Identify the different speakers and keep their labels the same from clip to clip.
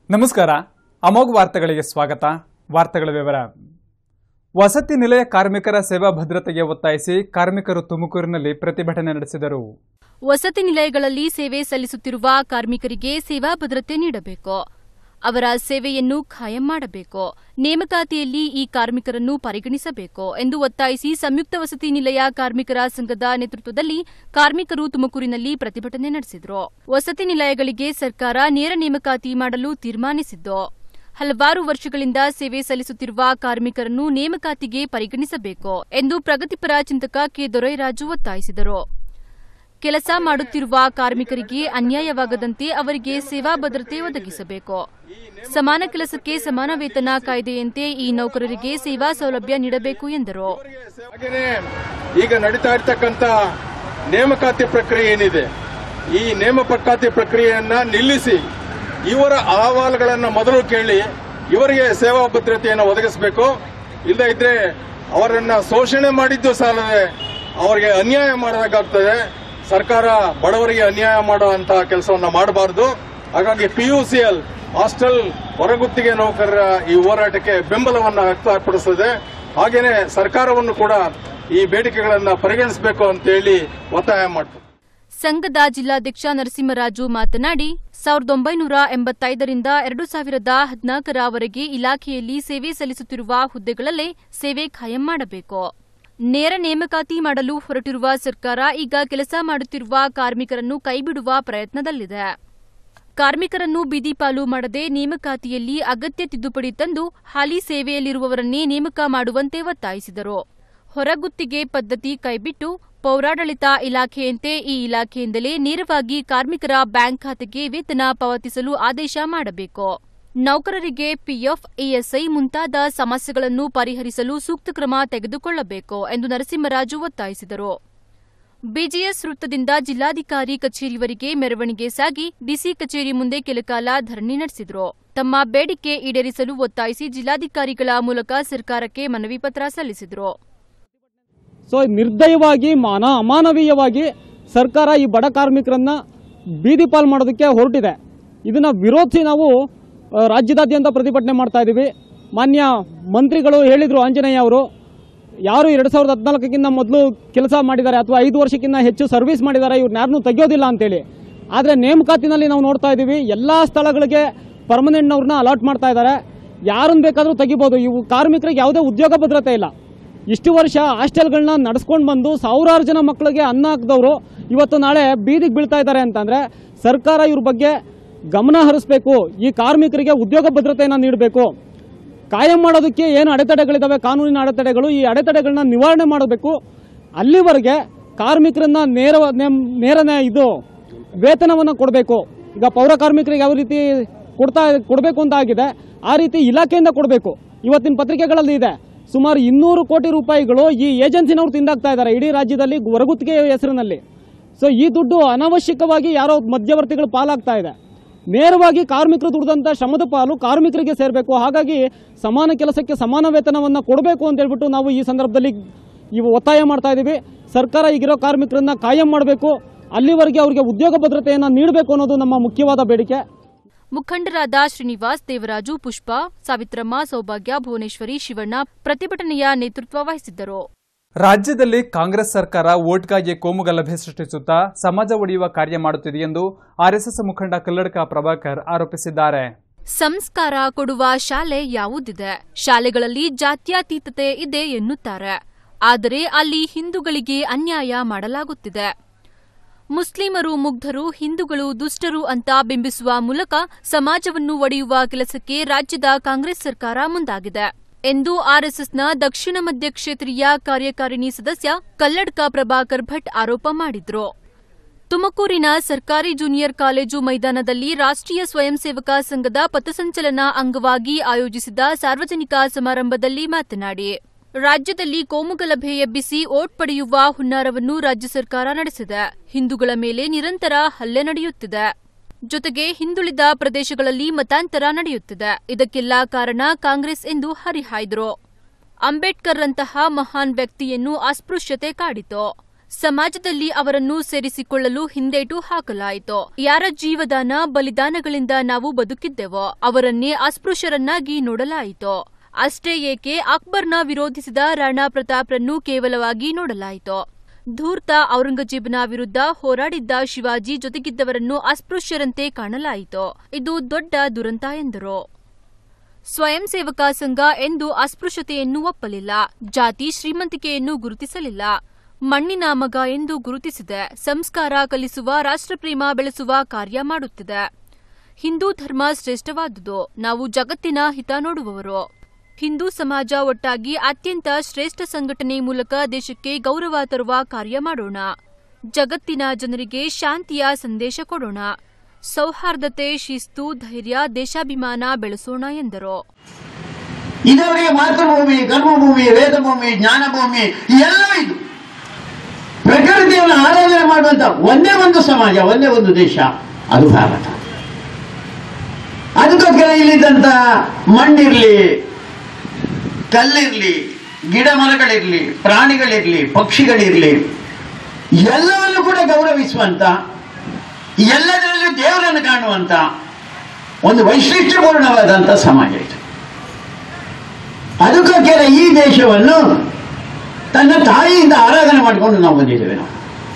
Speaker 1: ನಮಸ್ಕಾರ ಅಮೋಘ ವಾರ್ತೆಗಳಿಗೆ ಸ್ವಾಗತ ವಾರ್ತೆಗಳ ವಿವರ ವಸತಿ ನಿಲಯ ಕಾರ್ಮಿಕರ ಸೇವಾ ಭದ್ರತೆಗೆ ಒತ್ತಾಯಿಸಿ ಕಾರ್ಮಿಕರು ತುಮಕೂರಿನಲ್ಲಿ ಪ್ರತಿಭಟನೆ ನಡೆಸಿದರು
Speaker 2: ವಸತಿ ನಿಲಯಗಳಲ್ಲಿ ಸೇವೆ ಸಲ್ಲಿಸುತ್ತಿರುವ ಕಾರ್ಮಿಕರಿಗೆ ಸೇವಾ ಭದ್ರತೆ ನೀಡಬೇಕು ಅವರ ಸೇವೆಯನ್ನು ಖಾಯಂ ಮಾಡಬೇಕು ನೇಮಕಾತಿಯಲ್ಲಿ ಈ ಕಾರ್ಮಿಕರನ್ನು ಪರಿಗಣಿಸಬೇಕು ಎಂದು ಒತ್ತಾಯಿಸಿ ಸಂಯುಕ್ತ ವಸತಿ ನಿಲಯ ಕಾರ್ಮಿಕರ ಸಂಘದ ನೇತೃತ್ವದಲ್ಲಿ ಕಾರ್ಮಿಕರು ತುಮಕೂರಿನಲ್ಲಿ ಪ್ರತಿಭಟನೆ ನಡೆಸಿದರು ವಸತಿ ನಿಲಯಗಳಿಗೆ ಸರ್ಕಾರ ನೇರ ನೇಮಕಾತಿ ಮಾಡಲು ತೀರ್ಮಾನಿಸಿದ್ದು ಹಲವಾರು ವರ್ಷಗಳಿಂದ ಸೇವೆ ಸಲ್ಲಿಸುತ್ತಿರುವ ಕಾರ್ಮಿಕರನ್ನು ನೇಮಕಾತಿಗೆ ಪರಿಗಣಿಸಬೇಕು ಎಂದು ಪ್ರಗತಿಪರ ಚಿಂತಕ ಕೆ ದೊರೈರಾಜು ಒತ್ತಾಯಿಸಿದರು ಕೆಲಸ ಮಾಡುತ್ತಿರುವ ಕಾರ್ಮಿಕರಿಗೆ ಅನ್ಯಾಯವಾಗದಂತೆ ಅವರಿಗೆ ಸೇವಾ ಭದ್ರತೆ ಒದಗಿಸಬೇಕು ಸಮಾನ ಕೆಲಸಕ್ಕೆ ಸಮಾನ ವೇತನ ಕಾಯ್ದೆಯಂತೆ ಈ ನೌಕರರಿಗೆ ಸೇವಾ ಸೌಲಭ್ಯ ನೀಡಬೇಕು ಎಂದರು
Speaker 3: ಹಾಗೇನೆ ಈಗ ನಡೀತಾ ಇರ್ತಕ್ಕಂಥ ನೇಮಕಾತಿ ಪ್ರಕ್ರಿಯೆ ಏನಿದೆ ಈ ನೇಮಕಾತಿ ಪ್ರಕ್ರಿಯೆಯನ್ನ ನಿಲ್ಲಿಸಿ ಇವರ ಅಹವಾಲುಗಳನ್ನ ಮೊದಲು ಕೇಳಿ ಇವರಿಗೆ ಸೇವಾ ಭದ್ರತೆಯನ್ನು ಒದಗಿಸಬೇಕು ಇಲ್ಲದೇ ಇದ್ರೆ ಅವರನ್ನ ಶೋಷಣೆ ಮಾಡಿದ್ದು ಸಾಲದೆ ಅವರಿಗೆ ಅನ್ಯಾಯ ಮಾಡಿದಾಗ್ತದೆ ಸರ್ಕಾರ ಬಡವರಿಗೆ ಅನ್ಯಾಯ ಮಾಡುವಂತಹ ಕೆಲಸವನ್ನ ಮಾಡಬಾರದು ಹಾಗಾಗಿ ಪಿಯುಸಿಎಲ್ ಹಾಸ್ಟೆಲ್ ಹೊರಗುತ್ತಿಗೆ ನೌಕರರ ಈ ಹೋರಾಟಕ್ಕೆ ಬೆಂಬಲವನ್ನು ವ್ಯಕ್ತಪಡಿಸಿದೆ ಹಾಗೇನೆ ಸರ್ಕಾರವನ್ನು ಕೂಡ ಈ ಬೇಡಿಕೆಗಳನ್ನ ಪರಿಗಣಿಸಬೇಕು ಅಂತ ಹೇಳಿ ಒತ್ತಾಯ ಮಾಡ್ತಾರೆ
Speaker 2: ಸಂಘದ ಜಿಲ್ಲಾಧ್ಯಕ್ಷ ನರಸಿಂಹರಾಜು ಮಾತನಾಡಿ ಸಾವಿರದ ಒಂಬೈನೂರ ಎಂಬತ್ತೈದರಿಂದ ಎರಡು ಸಾವಿರದ ಹದಿನಾಲ್ಕರವರೆಗೆ ಇಲಾಖೆಯಲ್ಲಿ ಸೇವೆ ಸಲ್ಲಿಸುತ್ತಿರುವ ಹುದ್ದೆಗಳಲ್ಲೇ ಸೇವೆ ಖಾಯಂ ಮಾಡಬೇಕು ನೇರ ನೇಮಕಾತಿ ಮಾಡಲು ಹೊರಟಿರುವ ಸರ್ಕಾರ ಈಗ ಕೆಲಸ ಮಾಡುತ್ತಿರುವ ಕಾರ್ಮಿಕರನ್ನು ಕೈಬಿಡುವ ಪ್ರಯತ್ನದಲ್ಲಿದೆ ಕಾರ್ಮಿಕರನ್ನು ಬೀದಿಪಾಲು ಮಾಡದೆ ನೇಮಕಾತಿಯಲ್ಲಿ ಅಗತ್ಯ ತಿದ್ದುಪಡಿ ತಂದು ಹಾಲಿ ಸೇವೆಯಲ್ಲಿರುವವರನ್ನೇ ನೇಮಕ ಮಾಡುವಂತೆ ಒತ್ತಾಯಿಸಿದರು ಹೊರಗುತ್ತಿಗೆ ಪದ್ಧತಿ ಕೈಬಿಟ್ಟು ಪೌರಾಡಳಿತ ಇಲಾಖೆಯಂತೆ ಈ ಇಲಾಖೆಯಿಂದಲೇ ನೇರವಾಗಿ ಕಾರ್ಮಿಕರ ಬ್ಯಾಂಕ್ ಖಾತೆಗೆ ವೇತನ ಪಾವತಿಸಲು ಆದೇಶ ಮಾಡಬೇಕು ನೌಕರರಿಗೆ ಪಿಎಫ್ ಇಎಸ್ಐ ಮುಂತಾದ ಸಮಸ್ಯೆಗಳನ್ನು ಪರಿಹರಿಸಲು ಸೂಕ್ತ ಕ್ರಮ ತೆಗೆದುಕೊಳ್ಳಬೇಕು ಎಂದು ನರಸಿಂಹರಾಜು ಒತ್ತಾಯಿಸಿದರು ಬಿಜಿಎಸ್ ವೃತ್ತದಿಂದ ಜಿಲ್ಲಾಧಿಕಾರಿ ಕಚೇರಿವರೆಗೆ ಮೆರವಣಿಗೆ ಸಾಗಿ ಡಿಸಿ ಕಚೇರಿ ಮುಂದೆ ಕೆಲಕಾಲ ಧರಣಿ ನಡೆಸಿದರು ತಮ್ಮ ಬೇಡಿಕೆ ಈಡೇರಿಸಲು ಒತ್ತಾಯಿಸಿ ಜಿಲ್ಲಾಧಿಕಾರಿಗಳ ಮೂಲಕ ಸರ್ಕಾರಕ್ಕೆ ಮನವಿ ಪತ್ರ ಸಲ್ಲಿಸಿದರು
Speaker 4: ಸೊ ನಿರ್ದಯವಾಗಿ ಮಾನ ಅಮಾನವೀಯವಾಗಿ ಸರ್ಕಾರ ಈ ಬಡ ಕಾರ್ಮಿಕರನ್ನ ಬೀದಿ ಪಾಲ್ ಮಾಡೋದಕ್ಕೆ ಹೊರಟಿದೆ ಇದನ್ನ ವಿರೋಧಿಸಿ ನಾವು ಆ, ರಾಜ್ಯದಾದ್ಯಂತ ಪ್ರತಿಭಟನೆ ಮಾಡ್ತಾ ಇದ್ದೀವಿ ಮಾನ್ಯ ಮಂತ್ರಿಗಳು ಹೇಳಿದರು ಆಂಜನೇಯ ಅವರು ಯಾರು ಎರಡು ಸಾವಿರದ ಹದಿನಾಲ್ಕಕ್ಕಿಂತ ಮೊದಲು ಕೆಲಸ ಮಾಡಿದ್ದಾರೆ ಅಥವಾ ಐದು ವರ್ಷಕ್ಕಿಂತ ಹೆಚ್ಚು ಸರ್ವಿಸ್ ಮಾಡಿದ್ದಾರೆ ಇವ್ರನ್ನ ಯಾರನ್ನೂ ತೆಗೆಯೋದಿಲ್ಲ ಅಂತೇಳಿ ಆದರೆ ನೇಮಕಾತಿನಲ್ಲಿ ನಾವು ನೋಡ್ತಾ ಇದ್ದೀವಿ ಎಲ್ಲ ಸ್ಥಳಗಳಿಗೆ ಪರ್ಮನೆಂಟ್ನವ್ರನ್ನ ಅಲಾಟ್ ಮಾಡ್ತಾ ಇದ್ದಾರೆ ಯಾರನ್ನ ಬೇಕಾದರೂ ತೆಗಿಬೋದು ಇವು ಕಾರ್ಮಿಕರಿಗೆ ಯಾವುದೇ ಉದ್ಯೋಗ ಭದ್ರತೆ ಇಲ್ಲ ಇಷ್ಟು ವರ್ಷ ಹಾಸ್ಟೆಲ್ಗಳನ್ನ ನಡೆಸ್ಕೊಂಡು ಬಂದು ಸಾವಿರಾರು ಜನ ಮಕ್ಕಳಿಗೆ ಅನ್ನ ಹಾಕಿದವರು ಇವತ್ತು ನಾಳೆ ಬೀದಿಗೆ ಬೀಳ್ತಾ ಇದ್ದಾರೆ ಅಂತಂದ್ರೆ ಸರ್ಕಾರ ಇವ್ರ ಬಗ್ಗೆ ಗಮನ ಹರಿಸಬೇಕು ಈ ಕಾರ್ಮಿಕರಿಗೆ ಉದ್ಯೋಗ ಭದ್ರತೆಯನ್ನು ನೀಡಬೇಕು ಕಾಯಂ ಮಾಡೋದಕ್ಕೆ ಏನು ಅಡೆತಡೆಗಳಿದ್ದಾವೆ ಕಾನೂನಿನ ಅಡೆತಡೆಗಳು ಈ ಅಡೆತಡೆಗಳನ್ನ ನಿವಾರಣೆ ಮಾಡಬೇಕು ಅಲ್ಲಿವರೆಗೆ ಕಾರ್ಮಿಕರನ್ನ ನೇರ ನೇಮ್- ನೇರನೇ ಇದು ವೇತನವನ್ನು ಕೊಡಬೇಕು ಈಗ ಪೌರ ಕಾರ್ಮಿಕರಿಗೆ ಯಾವ ರೀತಿ ಕೊಡ್ತಾ ಕೊಡಬೇಕು ಅಂತ ಆಗಿದೆ ಆ ರೀತಿ ಇಲಾಖೆಯಿಂದ ಕೊಡಬೇಕು ಇವತ್ತಿನ ಪತ್ರಿಕೆಗಳಲ್ಲಿ ಇದೆ ಸುಮಾರು ಇನ್ನೂರು ಕೋಟಿ ರೂಪಾಯಿಗಳು ಈ ಏಜೆನ್ಸಿನವ್ರು ತಿಂದಾಗ್ತಾ ಇದ್ದಾರೆ ಇಡೀ ರಾಜ್ಯದಲ್ಲಿ ಹೊರಗುತ್ತಿಗೆ ಹೆಸರಿನಲ್ಲಿ ಸೊ ಈ ದುಡ್ಡು ಅನಾವಶ್ಯಕವಾಗಿ ಯಾರೋ ಮಧ್ಯವರ್ತಿಗಳು ಪಾಲಾಗ್ತಾ ಇದೆ ನೇರವಾಗಿ ಕಾರ್ಮಿಕರು ದುಡಿದಂಥ ಶ್ರಮದ ಪಾಲು ಕಾರ್ಮಿಕರಿಗೆ ಸೇರಬೇಕು ಹಾಗಾಗಿ ಸಮಾನ ಕೆಲಸಕ್ಕೆ ಸಮಾನ ವೇತನವನ್ನು ಕೊಡಬೇಕು ಅಂತ ಹೇಳ್ಬಿಟ್ಟು ನಾವು ಈ ಸಂದರ್ಭದಲ್ಲಿ ಇವು ಒತ್ತಾಯ ಮಾಡ್ತಾ ಇದ್ದೀವಿ ಸರ್ಕಾರ ಈಗಿರೋ ಕಾರ್ಮಿಕರನ್ನ ಕಾಯಂ ಮಾಡಬೇಕು ಅಲ್ಲಿವರೆಗೆ ಅವರಿಗೆ ಉದ್ಯೋಗ ಭದ್ರತೆಯನ್ನು ನೀಡಬೇಕು ಅನ್ನೋದು ನಮ್ಮ ಮುಖ್ಯವಾದ ಬೇಡಿಕೆ
Speaker 2: ಮುಖಂಡರಾದ ಶ್ರೀನಿವಾಸ್ ದೇವರಾಜು ಪುಷ್ಪ ಸಾವಿತ್ರಮ್ಮ ಸೌಭಾಗ್ಯ ಭುವನೇಶ್ವರಿ ಶಿವಣ್ಣ ಪ್ರತಿಭಟನೆಯ ನೇತೃತ್ವ ವಹಿಸಿದ್ದರು
Speaker 1: ರಾಜ್ಯದಲ್ಲಿ ಕಾಂಗ್ರೆಸ್ ಸರ್ಕಾರ ವೋಟ್ಗಾಗಿ ಕೋಮುಗಲಭೆ ಸೃಷ್ಟಿಸುತ್ತಾ ಸಮಾಜ ಒಡೆಯುವ ಕಾರ್ಯ ಮಾಡುತ್ತಿದೆ ಎಂದು ಆರ್ಎಸ್ಎಸ್ ಮುಖಂಡ ಕಲ್ಲಡ್ಕ ಪ್ರಭಾಕರ್ ಆರೋಪಿಸಿದ್ದಾರೆ
Speaker 2: ಸಂಸ್ಕಾರ ಕೊಡುವ ಶಾಲೆ ಯಾವುದಿದೆ ಶಾಲೆಗಳಲ್ಲಿ ಜಾತ್ಯತೀತತೆ ಇದೆ ಎನ್ನುತ್ತಾರೆ ಆದರೆ ಅಲ್ಲಿ ಹಿಂದೂಗಳಿಗೆ ಅನ್ಯಾಯ ಮಾಡಲಾಗುತ್ತಿದೆ ಮುಸ್ಲಿಮರು ಮುಗ್ಧರು ಹಿಂದೂಗಳು ದುಷ್ಟರು ಅಂತ ಬಿಂಬಿಸುವ ಮೂಲಕ ಸಮಾಜವನ್ನು ಒಡೆಯುವ ಕೆಲಸಕ್ಕೆ ರಾಜ್ಯದ ಕಾಂಗ್ರೆಸ್ ಸರ್ಕಾರ ಮುಂದಾಗಿದೆ ಎಂದು ಆರ್ಎಸ್ಎಸ್ನ ದಕ್ಷಿಣ ಮಧ್ಯ ಕ್ಷೇತ್ರೀಯ ಕಾರ್ಯಕಾರಿಣಿ ಸದಸ್ಯ ಕಲ್ಲಡ್ಕ ಪ್ರಭಾಕರ್ ಭಟ್ ಆರೋಪ ಮಾಡಿದ್ರು ತುಮಕೂರಿನ ಸರ್ಕಾರಿ ಜೂನಿಯರ್ ಕಾಲೇಜು ಮೈದಾನದಲ್ಲಿ ರಾಷ್ಟ್ರೀಯ ಸ್ವಯಂ ಸೇವಕ ಸಂಘದ ಪಥಸಂಚಲನ ಅಂಗವಾಗಿ ಆಯೋಜಿಸಿದ ಸಾರ್ವಜನಿಕ ಸಮಾರಂಭದಲ್ಲಿ ಮಾತನಾಡಿ ರಾಜ್ಯದಲ್ಲಿ ಕೋಮುಗಲಭೆ ಎಬ್ಬಿಸಿ ಓಟ್ ಪಡೆಯುವ ಹುನ್ನಾರವನ್ನು ರಾಜ್ಯ ಸರ್ಕಾರ ನಡೆಸಿದೆ ಹಿಂದೂಗಳ ಮೇಲೆ ನಿರಂತರ ಹಲ್ಲೆ ನಡೆಯುತ್ತಿದೆ ಜೊತೆಗೆ ಹಿಂದುಳಿದ ಪ್ರದೇಶಗಳಲ್ಲಿ ಮತಾಂತರ ನಡೆಯುತ್ತಿದೆ ಇದಕ್ಕೆಲ್ಲ ಕಾರಣ ಕಾಂಗ್ರೆಸ್ ಎಂದು ಹರಿಹಾಯ್ದರು ಅಂಬೇಡ್ಕರ್ ರಂತಹ ಮಹಾನ್ ವ್ಯಕ್ತಿಯನ್ನು ಅಸ್ಪೃಶ್ಯತೆ ಕಾಡಿತು ಸಮಾಜದಲ್ಲಿ ಅವರನ್ನು ಸೇರಿಸಿಕೊಳ್ಳಲು ಹಿಂದೇಟು ಹಾಕಲಾಯಿತು ಯಾರ ಜೀವದಾನ ಬಲಿದಾನಗಳಿಂದ ನಾವು ಬದುಕಿದ್ದೆವೋ ಅವರನ್ನೇ ಅಸ್ಪೃಶ್ಯರನ್ನಾಗಿ ನೋಡಲಾಯಿತು ಅಷ್ಟೇ ಏಕೆ ಅಕ್ಬರ್ನ ವಿರೋಧಿಸಿದ ರಾಣಾ ಪ್ರತಾಪ್ರನ್ನು ಕೇವಲವಾಗಿ ನೋಡಲಾಯಿತು ಧೂರ್ತ ಔರಂಗಜೇಬನ ವಿರುದ್ಧ ಹೋರಾಡಿದ್ದ ಶಿವಾಜಿ ಜೊತೆಗಿದ್ದವರನ್ನು ಅಸ್ಪೃಶ್ಯರಂತೆ ಕಾಣಲಾಯಿತು ಇದು ದೊಡ್ಡ ದುರಂತ ಎಂದರು ಸ್ವಯಂ ಸೇವಕ ಸಂಘ ಎಂದು ಅಸ್ಪೃಶ್ಯತೆಯನ್ನು ಒಪ್ಪಲಿಲ್ಲ ಜಾತಿ ಶ್ರೀಮಂತಿಕೆಯನ್ನು ಗುರುತಿಸಲಿಲ್ಲ ಮಣ್ಣಿನ ಮಗ ಎಂದು ಗುರುತಿಸಿದೆ ಸಂಸ್ಕಾರ ಕಲಿಸುವ ರಾಷ್ಟ್ರಪ್ರೇಮ ಬೆಳೆಸುವ ಕಾರ್ಯ ಮಾಡುತ್ತಿದೆ ಹಿಂದೂ ಧರ್ಮ ಶ್ರೇಷ್ಠವಾದುದು ನಾವು ಜಗತ್ತಿನ ಹಿತ ನೋಡುವವರು ಹಿಂದೂ ಸಮಾಜ ಒಟ್ಟಾಗಿ ಅತ್ಯಂತ ಶ್ರೇಷ್ಠ ಸಂಘಟನೆ ಮೂಲಕ ದೇಶಕ್ಕೆ ಗೌರವ ತರುವ ಕಾರ್ಯ ಮಾಡೋಣ ಜಗತ್ತಿನ ಜನರಿಗೆ ಶಾಂತಿಯ ಸಂದೇಶ ಕೊಡೋಣ ಸೌಹಾರ್ದತೆ ಶಿಸ್ತು ಧೈರ್ಯ ದೇಶಾಭಿಮಾನ ಬೆಳೆಸೋಣ ಎಂದರು
Speaker 5: ಇದವರಿಗೆ ಮಾತೃಭೂಮಿ ಕರ್ಮಭೂಮಿ ವೇದಭೂಮಿ ಜ್ಞಾನಭೂಮಿ ಎಲ್ಲವೂ ಇದು ಪ್ರಕೃತಿಯನ್ನು ಆರಾಧನೆ ಮಾಡುವಂತ ಒಂದೇ ಒಂದು ಸಮಾಜ ಒಂದೇ ಒಂದು ದೇಶ ಅದು ಭಾರತ ಅದಕ್ಕೋಸ್ಕರ ಇಲ್ಲಿದ್ದಂತ ಮಣ್ಣಿರ್ಲಿ ಕಲ್ಲಿರ್ಲಿ ಗಿಡ ಮರಗಳಿರ್ಲಿ ಪ್ರಾಣಿಗಳಿರ್ಲಿ ಪಕ್ಷಿಗಳಿರ್ಲಿ ಎಲ್ಲವನ್ನು ಕೂಡ ಗೌರವಿಸುವಂತ ಎಲ್ಲದರಲ್ಲೂ ದೇವರನ್ನು ಕಾಣುವಂತ ಒಂದು ವೈಶಿಷ್ಟ್ಯಪೂರ್ಣವಾದಂಥ ಸಮಾಜ ಇದು ಅದಕ್ಕೋಸ್ಕರ ಈ ದೇಶವನ್ನು ತನ್ನ ತಾಯಿಯಿಂದ ಆರಾಧನೆ ಮಾಡಿಕೊಂಡು ನಾವು ಬಂದಿದ್ದೇವೆ ನಾವು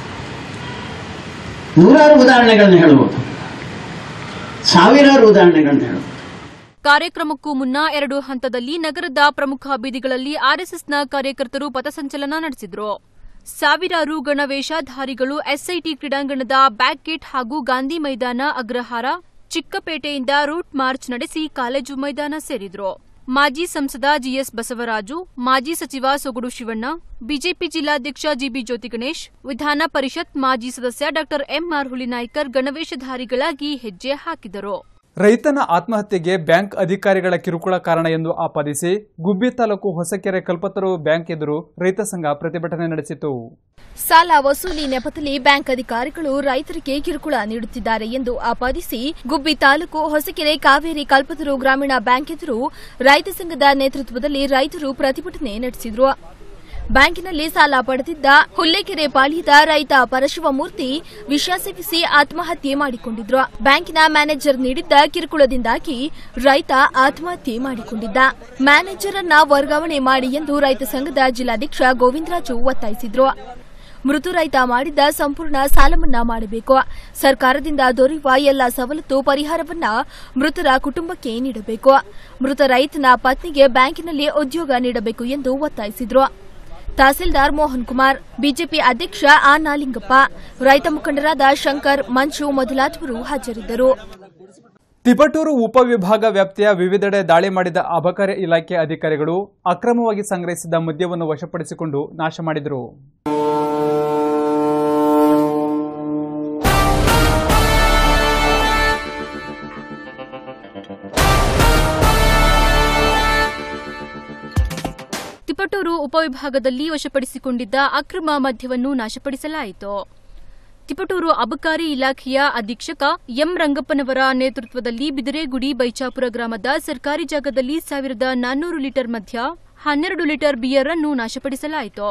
Speaker 5: ನೂರಾರು ಉದಾಹರಣೆಗಳನ್ನು ಹೇಳಬಹುದು ಸಾವಿರಾರು ಉದಾಹರಣೆಗಳನ್ನು ಹೇಳಬಹುದು
Speaker 2: ಕಾರ್ಯಕ್ರಮಕ್ಕೂ ಮುನ್ನ ಎರಡು ಹಂತದಲ್ಲಿ ನಗರದ ಪ್ರಮುಖ ಬೀದಿಗಳಲ್ಲಿ ಆರ್ಎಸ್ಎಸ್ನ ಕಾರ್ಯಕರ್ತರು ಪಥಸಂಚಲನ ನಡೆಸಿದರು ಸಾವಿರಾರು ಗಣವೇಷಧಾರಿಗಳು ಎಸ್ಐಟಿ ಕ್ರೀಡಾಂಗಣದ ಬ್ಯಾಕ್ ಗೇಟ್ ಹಾಗೂ ಗಾಂಧಿ ಮೈದಾನ ಅಗ್ರಹಾರ ಚಿಕ್ಕಪೇಟೆಯಿಂದ ರೂಟ್ ಮಾರ್ಚ್ ನಡೆಸಿ ಕಾಲೇಜು ಮೈದಾನ ಸೇರಿದ್ರು ಮಾಜಿ ಸಂಸದ ಜಿಎಸ್ ಬಸವರಾಜು ಮಾಜಿ ಸಚಿವ ಸೊಗಡು ಶಿವಣ್ಣ ಬಿಜೆಪಿ ಜಿಲ್ಲಾಧ್ಯಕ್ಷ ಜಿಬಿ ಜ್ಯೋತಿ ಗಣೇಶ್ ವಿಧಾನ ಪರಿಷತ್ ಮಾಜಿ ಸದಸ್ಯ ಡಾ ಎಂಆರ್ ಹುಲಿನಾಯ್ಕರ್ ಗಣವೇಷಧಾರಿಗಳಾಗಿ ಹೆಜ್ಜೆ ಹಾಕಿದರು
Speaker 1: ರೈತನ ಆತ್ಮಹತ್ಯೆಗೆ ಬ್ಯಾಂಕ್ ಅಧಿಕಾರಿಗಳ ಕಿರುಕುಳ ಕಾರಣ ಎಂದು ಆಪಾದಿಸಿ ಗುಬ್ಬಿ ತಾಲೂಕು ಹೊಸಕೆರೆ ಕಲ್ಪತರು ಬ್ಯಾಂಕ್ ಎದುರು ರೈತ ಸಂಘ ಪ್ರತಿಭಟನೆ ನಡೆಸಿತು
Speaker 6: ಸಾಲ ವಸೂಲಿ ನೆಪದಲ್ಲಿ ಬ್ಯಾಂಕ್ ಅಧಿಕಾರಿಗಳು ರೈತರಿಗೆ ಕಿರುಕುಳ ನೀಡುತ್ತಿದ್ದಾರೆ ಎಂದು ಆಪಾದಿಸಿ ಗುಬ್ಬಿ ತಾಲೂಕು ಹೊಸಕೆರೆ ಕಾವೇರಿ ಕಲ್ಪತರು ಗ್ರಾಮೀಣ ಬ್ಯಾಂಕ್ ಎದುರು ರೈತ ಸಂಘದ ನೇತೃತ್ವದಲ್ಲಿ ರೈತರು ಪ್ರತಿಭಟನೆ ನಡೆಸಿದರು ಬ್ಯಾಂಕಿನಲ್ಲಿ ಸಾಲ ಪಡೆದಿದ್ದ ಹುಲ್ಲೆಕೆರೆ ಪಾಳ್ಯದ ರೈತ ಪರಶಿವಮೂರ್ತಿ ವಿಷ ಸೇವಿಸಿ ಆತ್ಮಹತ್ಯೆ ಮಾಡಿಕೊಂಡಿದ್ರು ಬ್ಯಾಂಕಿನ ಮ್ಯಾನೇಜರ್ ನೀಡಿದ್ದ ಕಿರುಕುಳದಿಂದಾಗಿ ರೈತ ಆತ್ಮಹತ್ಯೆ ಮಾಡಿಕೊಂಡಿದ್ದ ಮ್ಯಾನೇಜರ್ ಅನ್ನ ವರ್ಗಾವಣೆ ಮಾಡಿ ಎಂದು ರೈತ ಸಂಘದ ಜಿಲ್ಲಾಧ್ಯಕ್ಷ ಗೋವಿಂದರಾಜು ಒತ್ತಾಯಿಸಿದ್ರು ಮೃತು ರೈತ ಮಾಡಿದ್ದ ಸಂಪೂರ್ಣ ಸಾಲ ಮನ್ನಾ ಮಾಡಬೇಕು ಸರ್ಕಾರದಿಂದ ದೊರೆಯುವ ಎಲ್ಲ ಸವಲತ್ತು ಪರಿಹಾರವನ್ನ ಮೃತರ ಕುಟುಂಬಕ್ಕೆ ನೀಡಬೇಕು ಮೃತ ರೈತನ ಪತ್ನಿಗೆ ಬ್ಯಾಂಕಿನಲ್ಲಿ ಉದ್ಯೋಗ ನೀಡಬೇಕು ಎಂದು ಒತ್ತಾಯಿಸಿದ್ರು ತಹಸೀಲ್ದಾರ್ ಮೋಹನ್ ಕುಮಾರ್ ಬಿಜೆಪಿ ಅಧ್ಯಕ್ಷ ಆ ನಾಲಿಂಗಪ್ಪ ರೈತ ಮುಖಂಡರಾದ ಶಂಕರ್ ಮಂಜು ಮೊದಲಾದವರು ಹಾಜರಿದ್ದರು
Speaker 1: ತಿಪಟೂರು ಉಪವಿಭಾಗ ವ್ಯಾಪ್ತಿಯ ವಿವಿಧೆಡೆ ದಾಳಿ ಮಾಡಿದ ಅಬಕಾರಿ ಇಲಾಖೆ ಅಧಿಕಾರಿಗಳು ಅಕ್ರಮವಾಗಿ ಸಂಗ್ರಹಿಸಿದ ಮದ್ಯವನ್ನು ವಶಪಡಿಸಿಕೊಂಡು ನಾಶ ಮಾಡಿದರು
Speaker 2: ತಿಪಟೂರು ಉಪವಿಭಾಗದಲ್ಲಿ ವಶಪಡಿಸಿಕೊಂಡಿದ್ದ ಅಕ್ರಮ ಮದ್ಯವನ್ನು ನಾಶಪಡಿಸಲಾಯಿತು ತಿಪಟೂರು ಅಬಕಾರಿ ಇಲಾಖೆಯ ಅಧೀಕ್ಷಕ ಎಂ ರಂಗಪ್ಪನವರ ನೇತೃತ್ವದಲ್ಲಿ ಬಿದಿರೆಗುಡಿ ಬೈಚಾಪುರ ಗ್ರಾಮದ ಸರ್ಕಾರಿ ಜಾಗದಲ್ಲಿ ಸಾವಿರದ ನಾನ್ನೂರು ಲೀಟರ್ ಮದ್ಯ ಹನ್ನೆರಡು ಲೀಟರ್ ಬಿಯರ್ ಅನ್ನು ನಾಶಪಡಿಸಲಾಯಿತು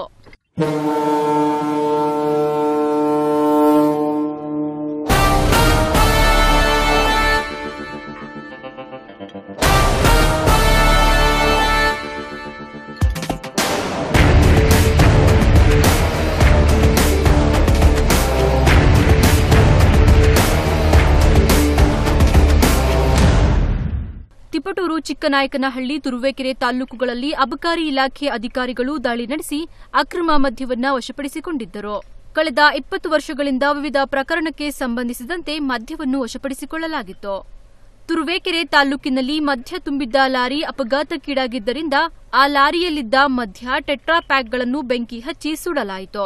Speaker 2: ತಿಪಟೂರು ಚಿಕ್ಕನಾಯಕನಹಳ್ಳಿ ತುರುವೇಕೆರೆ ತಾಲೂಕುಗಳಲ್ಲಿ ಅಬಕಾರಿ ಇಲಾಖೆ ಅಧಿಕಾರಿಗಳು ದಾಳಿ ನಡೆಸಿ ಅಕ್ರಮ ಮದ್ಯವನ್ನ ವಶಪಡಿಸಿಕೊಂಡಿದ್ದರು ಕಳೆದ ಇಪ್ಪತ್ತು ವರ್ಷಗಳಿಂದ ವಿವಿಧ ಪ್ರಕರಣಕ್ಕೆ ಸಂಬಂಧಿಸಿದಂತೆ ಮದ್ಯವನ್ನು ವಶಪಡಿಸಿಕೊಳ್ಳಲಾಗಿತ್ತು ತುರುವೇಕೆರೆ ತಾಲೂಕಿನಲ್ಲಿ ಮದ್ಯ ತುಂಬಿದ್ದ ಲಾರಿ ಅಪಘಾತಕ್ಕೀಡಾಗಿದ್ದರಿಂದ ಆ ಲಾರಿಯಲ್ಲಿದ್ದ ಮದ್ಯ ಟೆಟ್ರಾ ಪ್ಯಾಕ್ಗಳನ್ನು ಬೆಂಕಿ ಹಚ್ಚಿ ಸುಡಲಾಯಿತು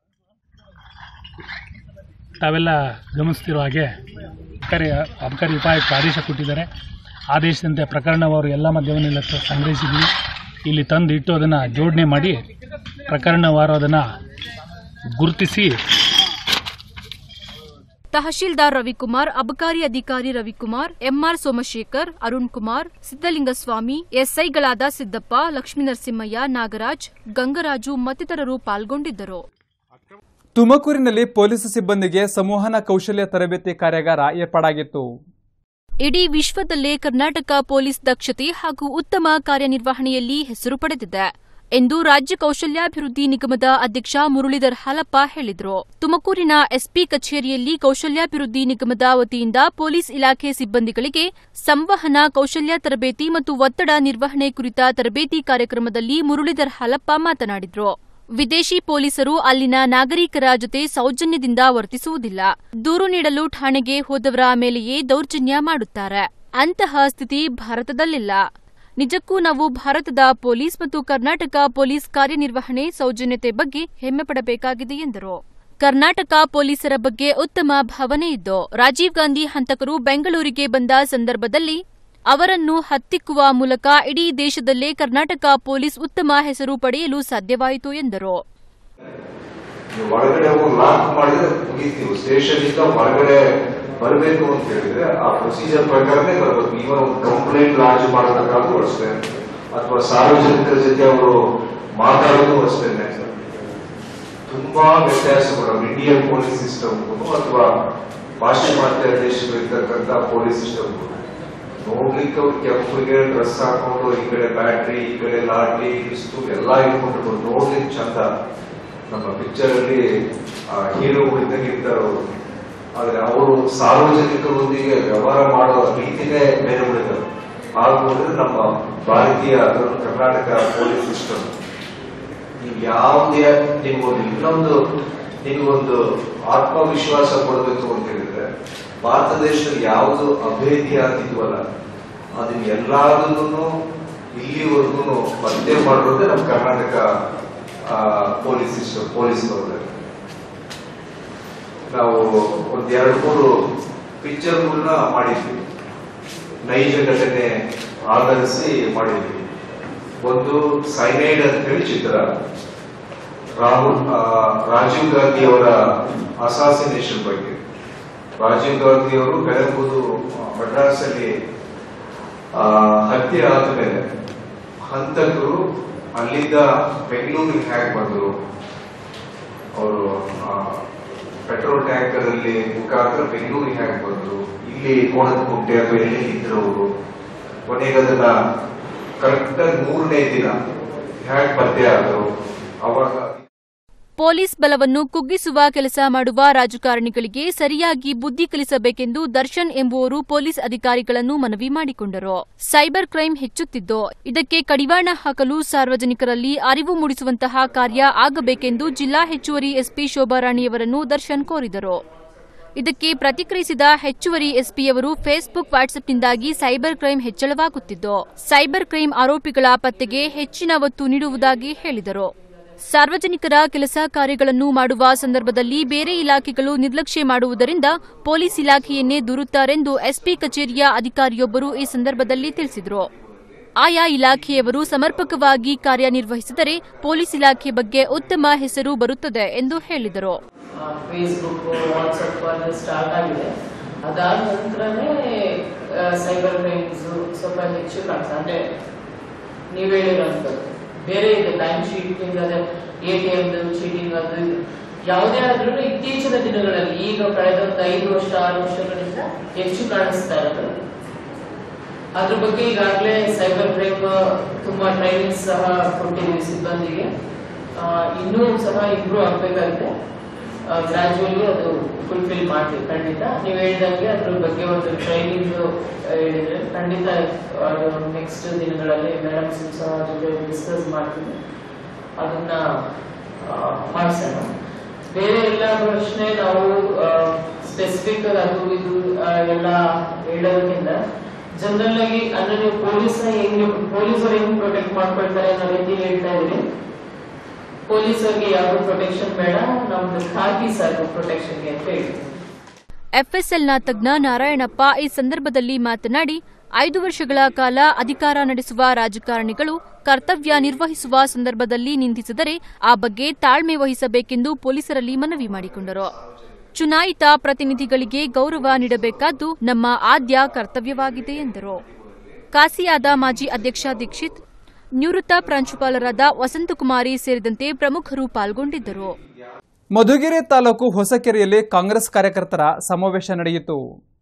Speaker 7: ತಾವೆಲ್ಲ ಗಮನಿಸ್ತಿರೋ ಹಾಗೆ ಅಬಕಾರಿ ಅಬಕಾರಿ ಉಪಾಯುಕ್ತ ಆದೇಶ ಕೊಟ್ಟಿದ್ದಾರೆ ಆದೇಶದಂತೆ ಪ್ರಕರಣವರು ಎಲ್ಲ ಮದ್ಯವನ್ನು ಇಲ್ಲಿ ತ- ಸಂಗ್ರಹಿಸಿದ್ವಿ ಇಲ್ಲಿ ತಂದು ಇಟ್ಟು ಅದನ್ನು ಜೋಡಣೆ ಮಾಡಿ ಪ್ರಕರಣವಾರು ಅದನ್ನು ಗುರುತಿಸಿ
Speaker 2: ತಹಶೀಲ್ದಾರ್ ರವಿಕುಮಾರ್ ಅಬಕಾರಿ ಅಧಿಕಾರಿ ರವಿಕುಮಾರ್ ಎಂಆರ್ ಸೋಮಶೇಖರ್ ಅರುಣ್ ಕುಮಾರ್ ಸಿದ್ದಲಿಂಗಸ್ವಾಮಿ ಎಸ್ಐಗಳಾದ ಸಿದ್ದಪ್ಪ ಲಕ್ಷ್ಮೀನರಸಿಂಹಯ್ಯ ನಾಗರಾಜ್ ಗಂಗರಾಜು ಮತ್ತಿತರರು ಪಾಲ್ಗೊಂಡಿದ್ದರು
Speaker 1: ತುಮಕೂರಿನಲ್ಲಿ ಪೊಲೀಸ್ ಸಿಬ್ಬಂದಿಗೆ ಸಂವಹನ ಕೌಶಲ್ಯ ತರಬೇತಿ ಕಾರ್ಯಾಗಾರ ಏರ್ಪಾಡಾಗಿತ್ತು
Speaker 2: ಇಡೀ ವಿಶ್ವದಲ್ಲೇ ಕರ್ನಾಟಕ ಪೊಲೀಸ್ ದಕ್ಷತೆ ಹಾಗೂ ಉತ್ತಮ ಕಾರ್ಯನಿರ್ವಹಣೆಯಲ್ಲಿ ಹೆಸರು ಪಡೆದಿದೆ ಎಂದು ರಾಜ್ಯ ಕೌಶಲ್ಯಾಭಿವೃದ್ಧಿ ನಿಗಮದ ಅಧ್ಯಕ್ಷ ಮುರಳೀಧರ್ ಹಾಲಪ್ಪ ಹೇಳಿದರು ತುಮಕೂರಿನ ಎಸ್ಪಿ ಕಚೇರಿಯಲ್ಲಿ ಕೌಶಲ್ಯಾಭಿವೃದ್ಧಿ ನಿಗಮದ ವತಿಯಿಂದ ಪೊಲೀಸ್ ಇಲಾಖೆ ಸಿಬ್ಬಂದಿಗಳಿಗೆ ಸಂವಹನ ಕೌಶಲ್ಯ ತರಬೇತಿ ಮತ್ತು ಒತ್ತಡ ನಿರ್ವಹಣೆ ಕುರಿತ ತರಬೇತಿ ಕಾರ್ಯಕ್ರಮದಲ್ಲಿ ಮುರಳೀಧರ್ ಹಾಲಪ್ಪ ಮಾತನಾಡಿದರು ವಿದೇಶಿ ಪೊಲೀಸರು ಅಲ್ಲಿನ ನಾಗರಿಕರ ಜೊತೆ ಸೌಜನ್ಯದಿಂದ ವರ್ತಿಸುವುದಿಲ್ಲ ದೂರು ನೀಡಲು ಠಾಣೆಗೆ ಹೋದವರ ಮೇಲೆಯೇ ದೌರ್ಜನ್ಯ ಮಾಡುತ್ತಾರೆ ಅಂತಹ ಸ್ಥಿತಿ ಭಾರತದಲ್ಲಿಲ್ಲ ನಿಜಕ್ಕೂ ನಾವು ಭಾರತದ ಪೊಲೀಸ್ ಮತ್ತು ಕರ್ನಾಟಕ ಪೊಲೀಸ್ ಕಾರ್ಯನಿರ್ವಹಣೆ ಸೌಜನ್ಯತೆ ಬಗ್ಗೆ ಹೆಮ್ಮೆ ಪಡಬೇಕಾಗಿದೆ ಎಂದರು ಕರ್ನಾಟಕ ಪೊಲೀಸರ ಬಗ್ಗೆ ಉತ್ತಮ ಭಾವನೆ ಇದ್ದು ರಾಜೀವ್ ಗಾಂಧಿ ಹಂತಕರು ಬೆಂಗಳೂರಿಗೆ ಬಂದ ಸಂದರ್ಭದಲ್ಲಿ ಅವರನ್ನು ಹತ್ತಿಕ್ಕುವ ಮೂಲಕ ಇಡೀ ದೇಶದಲ್ಲೇ ಕರ್ನಾಟಕ ಪೊಲೀಸ್ ಉತ್ತಮ ಹೆಸರು ಪಡೆಯಲು ಸಾಧ್ಯವಾಯಿತು ಎಂದರು
Speaker 8: ನೀವು ಒಳಗಡೆ ಹೋಗಿ ಲಾಕ್ ಮಾಡಿದ್ರೆ ಮುಗಿತೀವಿ ಸ್ಟೇಷನ್ ಇಂದ ಹೊರಗಡೆ ಬರಬೇಕು ಅಂತ ಹೇಳಿದ್ರೆ ಆ ಪ್ರೊಸೀಜರ್ ಪ್ರಕಾರನೇ ಬರಬೇಕು ಈವನ್ ಒಂದು ಕಂಪ್ಲೇಂಟ್ ಲಾಂಚ್ ಮಾಡಬೇಕಾದ್ರೂ ಅಷ್ಟೇ ಅಥವಾ ಸಾರ್ವಜನಿಕರ ಜೊತೆ ಅವರು ಮಾತಾಡೋದು ಅಷ್ಟೇನೆ ತುಂಬಾ ವ್ಯತ್ಯಾಸಗಳು ಇಂಡಿಯನ್ ಪೊಲೀಸ್ ಸಿಸ್ಟಮ್ಗೂ ಅಥವಾ ಪಾಶ್ಚಿಮಾತ್ಯ ದೇಶಗಳಿರ್ತಕ್ಕಂಥ ಪೊಲೀಸ್ ಸಿಸ್ಟಮ್ಗೂ ನೋಡ್ಲಿಕ್ಕೆ ಅವ್ರು ಕೆಂಪುಗೆ ಡ್ರೆಸ್ ಹಾಕೊಂಡು ಈ ಕಡೆ ಬ್ಯಾಟ್ರಿ ಈ ಕಡೆ ಲಾಟಿ ಪಿಸ್ತೂಲ್ ಎಲ್ಲ ಇಟ್ಕೊಂಡು ನೋಡ್ಲಿಕ್ಕೆ ಚಂದ ನಮ್ಮ ಪಿಕ್ಚರ್ ಅಲ್ಲಿ ಹೀರೋಗಳು ಇದ್ದಂಗೆ ಇರ್ತಾರೆ ಅವರು ಆದ್ರೆ ಅವರು ಸಾರ್ವಜನಿಕರೊಂದಿಗೆ ವ್ಯವಹಾರ ಮಾಡೋ ರೀತಿನೇ ಬೇರೆ ಉಳಿದರು ಹಾಗೂ ನೋಡಿದ್ರೆ ನಮ್ಮ ಭಾರತೀಯ ಅದರಲ್ಲೂ ಕರ್ನಾಟಕ ಪೊಲೀಸ್ ಸಿಸ್ಟಮ್ ನೀವು ಯಾವುದೇ ನಿಮ್ಗೊಂದು ಇನ್ನೊಂದು ನಿಮಗೊಂದು ಆತ್ಮವಿಶ್ವಾಸ ಕೊಡಬೇಕು ಅಂತ ಹೇಳಿದ್ರೆ ಭಾರತ ದೇಶದಲ್ಲಿ ಯಾವುದು ಅಭೇದ್ಯ ಅಂತಿದ್ವಲ್ಲ ಅದನ್ನ ಎಲ್ಲಾದನ್ನು ಇಲ್ಲಿವರೆಗೂ ಪತ್ತೆ ಮಾಡೋದೇ ನಮ್ಮ ಕರ್ನಾಟಕ ಆ, ಪೊಲೀಸ್ ಸಿಸ್ಟಮ್ ಪೊಲೀಸ್ನವ್ರೆ ನಾವು ಒಂದ್ ಎರಡು ಮೂರು ಪಿಕ್ಚರ್ಗಳನ್ನ ಮಾಡಿದ್ವಿ ನೈಜ ಘಟನೆ ಆಧರಿಸಿ ಮಾಡಿದ್ವಿ ಒಂದು ಸೈನೈಡ್ ಅಂತ ಹೇಳಿ ಚಿತ್ರ ರಾಹುಲ್ ಆ, ರಾಜೀವ್ ಗಾಂಧಿ ಅವರ ಅಸಾಸಿನೇಷನ್ ಬಗ್ಗೆ ರಾಜೀವ್ ಗಾಂಧಿ ಅವರು ಬೆಳಗುವುದು ಮಡ್ರಾಸ್ ಅಲ್ಲಿ ಆ, ಹತ್ಯೆ ಆದ್ಮೇಲೆ ಹಂತಕರು ಅಲ್ಲಿಂದ ಬೆಂಗಳೂರಿಗೆ ಹೇಗೆ ಬಂದರು ಅವರು ಪೆಟ್ರೋಲ್ ಟ್ಯಾಂಕರ್ ಅಲ್ಲಿ ಮುಖಾಂತರ ಬೆಂಗಳೂರಿಗೆ ಹೇಗೆ ಬಂದರು ಇಲ್ಲಿ ಕೋಣದ ಕುಂಟೆ ಅಥವಾ ಎಲ್ಲಿ ಇದ್ರು ಅವರು ಕೊನೆಗೆ ಅದನ್ನ ಕರೆಕ್ಟ್ ಆಗಿ ಮೂರನೇ ದಿನ ಹೇಗೆ ಪತ್ತೆ ಆದ್ರು ಅವಾಗ
Speaker 2: ಪೊಲೀಸ್ ಬಲವನ್ನು ಕುಗ್ಗಿಸುವ ಕೆಲಸ ಮಾಡುವ ರಾಜಕಾರಣಿಗಳಿಗೆ ಸರಿಯಾಗಿ ಬುದ್ಧಿ ಕಲಿಸಬೇಕೆಂದು ದರ್ಶನ್ ಎಂಬುವರು ಪೊಲೀಸ್ ಅಧಿಕಾರಿಗಳನ್ನು ಮನವಿ ಮಾಡಿಕೊಂಡರು ಸೈಬರ್ ಕ್ರೈಂ ಹೆಚ್ಚುತ್ತಿದ್ದು ಇದಕ್ಕೆ ಕಡಿವಾಣ ಹಾಕಲು ಸಾರ್ವಜನಿಕರಲ್ಲಿ ಅರಿವು ಮೂಡಿಸುವಂತಹ ಕಾರ್ಯ ಆಗಬೇಕೆಂದು ಜಿಲ್ಲಾ ಹೆಚ್ಚುವರಿ ಎಸ್ಪಿ ಶೋಭಾರಾಣಿಯವರನ್ನು ದರ್ಶನ್ ಕೋರಿದರು ಇದಕ್ಕೆ ಪ್ರತಿಕ್ರಿಯಿಸಿದ ಹೆಚ್ಚುವರಿ ಎಸ್ಪಿಯವರು ಫೇಸ್ಬುಕ್ ವಾಟ್ಸ್ಆಪ್ನಿಂದಾಗಿ ಸೈಬರ್ ಕ್ರೈಂ ಹೆಚ್ಚಳವಾಗುತ್ತಿದ್ದು ಸೈಬರ್ ಕ್ರೈಂ ಆರೋಪಿಗಳ ಪತ್ತೆಗೆ ಹೆಚ್ಚಿನ ಒತ್ತು ನೀಡುವುದಾಗಿ ಹೇಳಿದರು ಸಾರ್ವಜನಿಕರ ಕೆಲಸ ಕಾರ್ಯಗಳನ್ನು ಮಾಡುವ ಸಂದರ್ಭದಲ್ಲಿ ಬೇರೆ ಇಲಾಖೆಗಳು ನಿರ್ಲಕ್ಷ್ಯ ಮಾಡುವುದರಿಂದ ಪೊಲೀಸ್ ಇಲಾಖೆಯನ್ನೇ ದೂರುತ್ತಾರೆಂದು ಎಸ್ಪಿ ಕಚೇರಿಯ ಅಧಿಕಾರಿಯೊಬ್ಬರು ಈ ಸಂದರ್ಭದಲ್ಲಿ ತಿಳಿಸಿದರು ಆಯಾ ಇಲಾಖೆಯವರು ಸಮರ್ಪಕವಾಗಿ ಕಾರ್ಯನಿರ್ವಹಿಸಿದರೆ ಪೊಲೀಸ್ ಇಲಾಖೆ ಬಗ್ಗೆ ಉತ್ತಮ ಹೆಸರು ಬರುತ್ತದೆ ಎಂದು ಹೇಳಿದರು
Speaker 9: ಫೇಸ್ಬುಕ್ ವಾಟ್ಸಪ್ ಅದು ಸ್ಟಾರ್ಟ್ ಆಗಿದೆ ಅದಾದ ನಂತರನೇ ಸೈಬರ್ ಕ್ರೈಮ್ಸ್ ಸ್ವಲ್ಪ ಹೆಚ್ಚು ಕಾಣಿಸ್ತದೆ ಅಂದ್ರೆ ನೀವು ಹೇಳಿರೋಂಥದ್ದು ಬೇರೆ ಇದೆ ಬ್ಯಾಂಕ್ ಶೀಟಿಂಗ್ ಅದೇ ಎ ಟಿ ಎಮ್ ಚೀಟಿಂಗ್ ಅದು ಇದು. ಯಾವುದೇ ಆದ್ರೂ ಇತ್ತೀಚಿನ ದಿನಗಳಲ್ಲಿ ಈಗ ಕಳೆದ ಒಂದು ಐದು ವರ್ಷ ಆರು ವರ್ಷಗಳಿಂದ ಹೆಚ್ಚು ಕಾಣಿಸ್ತಾ ಇರೋದು ಅದ್ರ ಬಗ್ಗೆ ಈಗಾಗಲೇ ಸೈಬರ್ ಕ್ರೈಮ್ ತುಂಬಾ ಟ್ರೈನಿಂಗ್ ಸಹ ಕೊಟ್ಟಿದ್ದೀವಿ ಸಿಬ್ಬಂದಿಗೆ ಆ, ಇನ್ನೂ ಸಹ ಇಂಪ್ರೂವ್ ಆಗಬೇಕಾಗಿದೆ ಗ್ರಾಜುವಲಿ ಅದು ಫುಲ್ಫಿಲ್ ಮಾಡ್ತೀವಿ ಖಂಡಿತ ನೀವು ಹೇಳಿದಂಗೆ ಅದ್ರ ಬಗ್ಗೆ ಒಂದು ಟ್ರೈನಿಂಗ್ ಹೇಳಿದ್ರೆ ಖಂಡಿತ ನೆಕ್ಸ್ಟ್ ದಿನಗಳಲ್ಲಿ ಮೇಡಮ್ ಸಹ ಜೊತೆ ಡಿಸ್ಕಸ್ ಮಾಡ್ತೀನಿ ಅದನ್ನ ಆ, ಮಾಡ್ಸೋಣ ಬೇರೆ ಎಲ್ಲ ಪ್ರಶ್ನೆ ನಾವು ಸ್ಪೆಸಿಫಿಕ್ ಅದು ಇದು ಆ, ಎಲ್ಲ ಹೇಳೋದಕ್ಕಿಂತ ಜನರಲ್ ಆಗಿ ಅಂದ್ರೆ ನೀವು ಪೊಲೀಸ್ ಹೆಂಗ್ ಪೊಲೀಸರು ಹೆಂಗ್ ಪ್ರೊಟೆಕ್ಟ್ ಮಾಡ್ಕೊಳ್ತಾರೆ ಅನ್ನೋ ರೀತಿ ಹೇಳ್ತಾ ಇದ್ರಿ ಪೊಲೀಸರಿಗೆ ಯಾವ್ದು ಪ್ರೊಟೆಕ್ಷನ್ ಬೇಡ ನಮ್ದು ಖಾಕಿ ಸಾಕು ಪ್ರೊಟೆಕ್ಷನ್ಗೆ ಅಂತ ಹೇಳಿ
Speaker 2: ಎಫ್ಎಸ್ಎಲ್ನ ತಜ್ಞ ನಾರಾಯಣಪ್ಪ ಈ ಸಂದರ್ಭದಲ್ಲಿ ಮಾತನಾಡಿ ಐದು ವರ್ಷಗಳ ಕಾಲ ಅಧಿಕಾರ ನಡೆಸುವ ರಾಜಕಾರಣಿಗಳು ಕರ್ತವ್ಯ ನಿರ್ವಹಿಸುವ ಸಂದರ್ಭದಲ್ಲಿ ನಿಂದಿಸಿದರೆ ಆ ಬಗ್ಗೆ ತಾಳ್ಮೆ ವಹಿಸಬೇಕೆಂದು ಪೊಲೀಸರಲ್ಲಿ ಮನವಿ ಮಾಡಿಕೊಂಡರು ಚುನಾಯಿತ ಪ್ರತಿನಿಧಿಗಳಿಗೆ ಗೌರವ ನೀಡಬೇಕಾದ್ದು ನಮ್ಮ ಆದ್ಯ ಕರ್ತವ್ಯವಾಗಿದೆ ಎಂದರು ಕಾಸಿಯಾದ ಮಾಜಿ ಅಧ್ಯಕ್ಷ ದೀಕ್ಷಿತ್ ನಿವೃತ್ತ ಪ್ರಾಂಶುಪಾಲರಾದ ವಸಂತಕುಮಾರಿ ಸೇರಿದಂತೆ ಪ್ರಮುಖರು ಪಾಲ್ಗೊಂಡಿದ್ದರು
Speaker 1: ಮಧುಗಿರಿ ತಾಲೂಕು ಹೊಸಕೆರೆಯಲ್ಲಿ ಕಾಂಗ್ರೆಸ್ ಕಾರ್ಯಕರ್ತರ ಸಮಾವೇಶ ನಡೆಯಿತು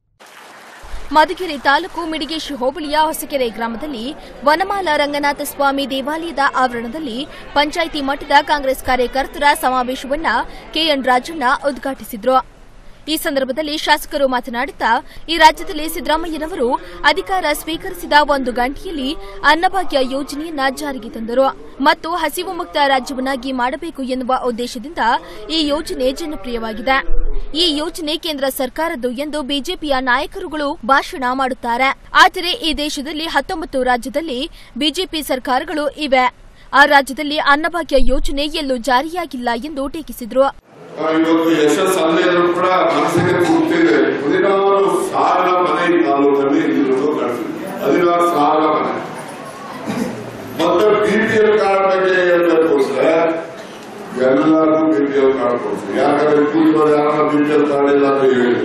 Speaker 6: ಮಧುಗಿರಿ ತಾಲೂಕು ಮಿಡಿಗೇಶಿ ಹೋಬಳಿಯ ಹೊಸಕೆರೆ ಗ್ರಾಮದಲ್ಲಿ ವನಮಾಲ ರಂಗನಾಥ ಸ್ವಾಮಿ ದೇವಾಲಯದ ಆವರಣದಲ್ಲಿ ಪಂಚಾಯಿತಿ ಮಟ್ಟದ ಕಾಂಗ್ರೆಸ್ ಕಾರ್ಯಕರ್ತರ ಸಮಾವೇಶವನ್ನ ಕೆಎನ್ ರಾಜಣ್ಣ ಉದ್ಘಾಟಿಸಿದ್ರು ಈ ಸಂದರ್ಭದಲ್ಲಿ ಶಾಸಕರು ಮಾತನಾಡುತ್ತಾ ಈ ರಾಜ್ಯದಲ್ಲಿ ಸಿದ್ದರಾಮಯ್ಯನವರು ಅಧಿಕಾರ ಸ್ವೀಕರಿಸಿದ ಒಂದು ಗಂಟೆಯಲ್ಲಿ ಅನ್ನಭಾಗ್ಯ ಯೋಜನೆಯನ್ನ ಜಾರಿಗೆ ತಂದರು ಮತ್ತು ಹಸಿವು ಮುಕ್ತ ರಾಜ್ಯವನ್ನಾಗಿ ಮಾಡಬೇಕು ಎನ್ನುವ ಉದ್ದೇಶದಿಂದ ಈ ಯೋಜನೆ ಜನಪ್ರಿಯವಾಗಿದೆ ಈ ಯೋಜನೆ ಕೇಂದ್ರ ಸರ್ಕಾರದ್ದು ಎಂದು ಬಿಜೆಪಿಯ ನಾಯಕರುಗಳು ಭಾಷಣ ಮಾಡುತ್ತಾರೆ ಆದರೆ ಈ ದೇಶದಲ್ಲಿ ಹತ್ತೊಂಬತ್ತು ರಾಜ್ಯದಲ್ಲಿ ಬಿಜೆಪಿ ಸರ್ಕಾರಗಳು ಇವೆ ಆ ರಾಜ್ಯದಲ್ಲಿ ಅನ್ನಭಾಗ್ಯ ಯೋಜನೆ ಎಲ್ಲೂ ಜಾರಿಯಾಗಿಲ್ಲ ಎಂದು ಟೀಕಿಸಿದ್ರು
Speaker 10: ಇವತ್ತು ಯಶಸ್ ಅಲ್ಲೇ ಇದ್ರು ಕೂಡ ಮನಸ್ಸಿಗೆ ಕೂಗ್ತಿದೆ ಹದಿನಾರು ಸಾವಿರ ಮನೆ ಈ ತಾಲೂಕಲ್ಲಿ ಇಲ್ಲಿರೋದು ಕಾಣಿಸ್ತಿದೆ ಹದಿನಾರು ಸಾವಿರ ಮನೆ ಮತ್ತೆ ಬಿಪಿಎಲ್ ಕಾರ್ಡ್ ಬಗ್ಗೆ ಹೇಳ್ಬೇಕು ಅಂದ್ರೆ ಎಲ್ಲರಿಗೂ ಬಿಪಿಎಲ್ ಕಾರ್ಡ್ ಕೊಡ್ತೀವಿ ಯಾಕಂದ್ರೆ ಕೂಲಿಗಳು ಯಾರು ಬಿಪಿಎಲ್ ಕಾರ್ಡ್ ಇಲ್ಲ ಅಂತ ಹೇಳಿ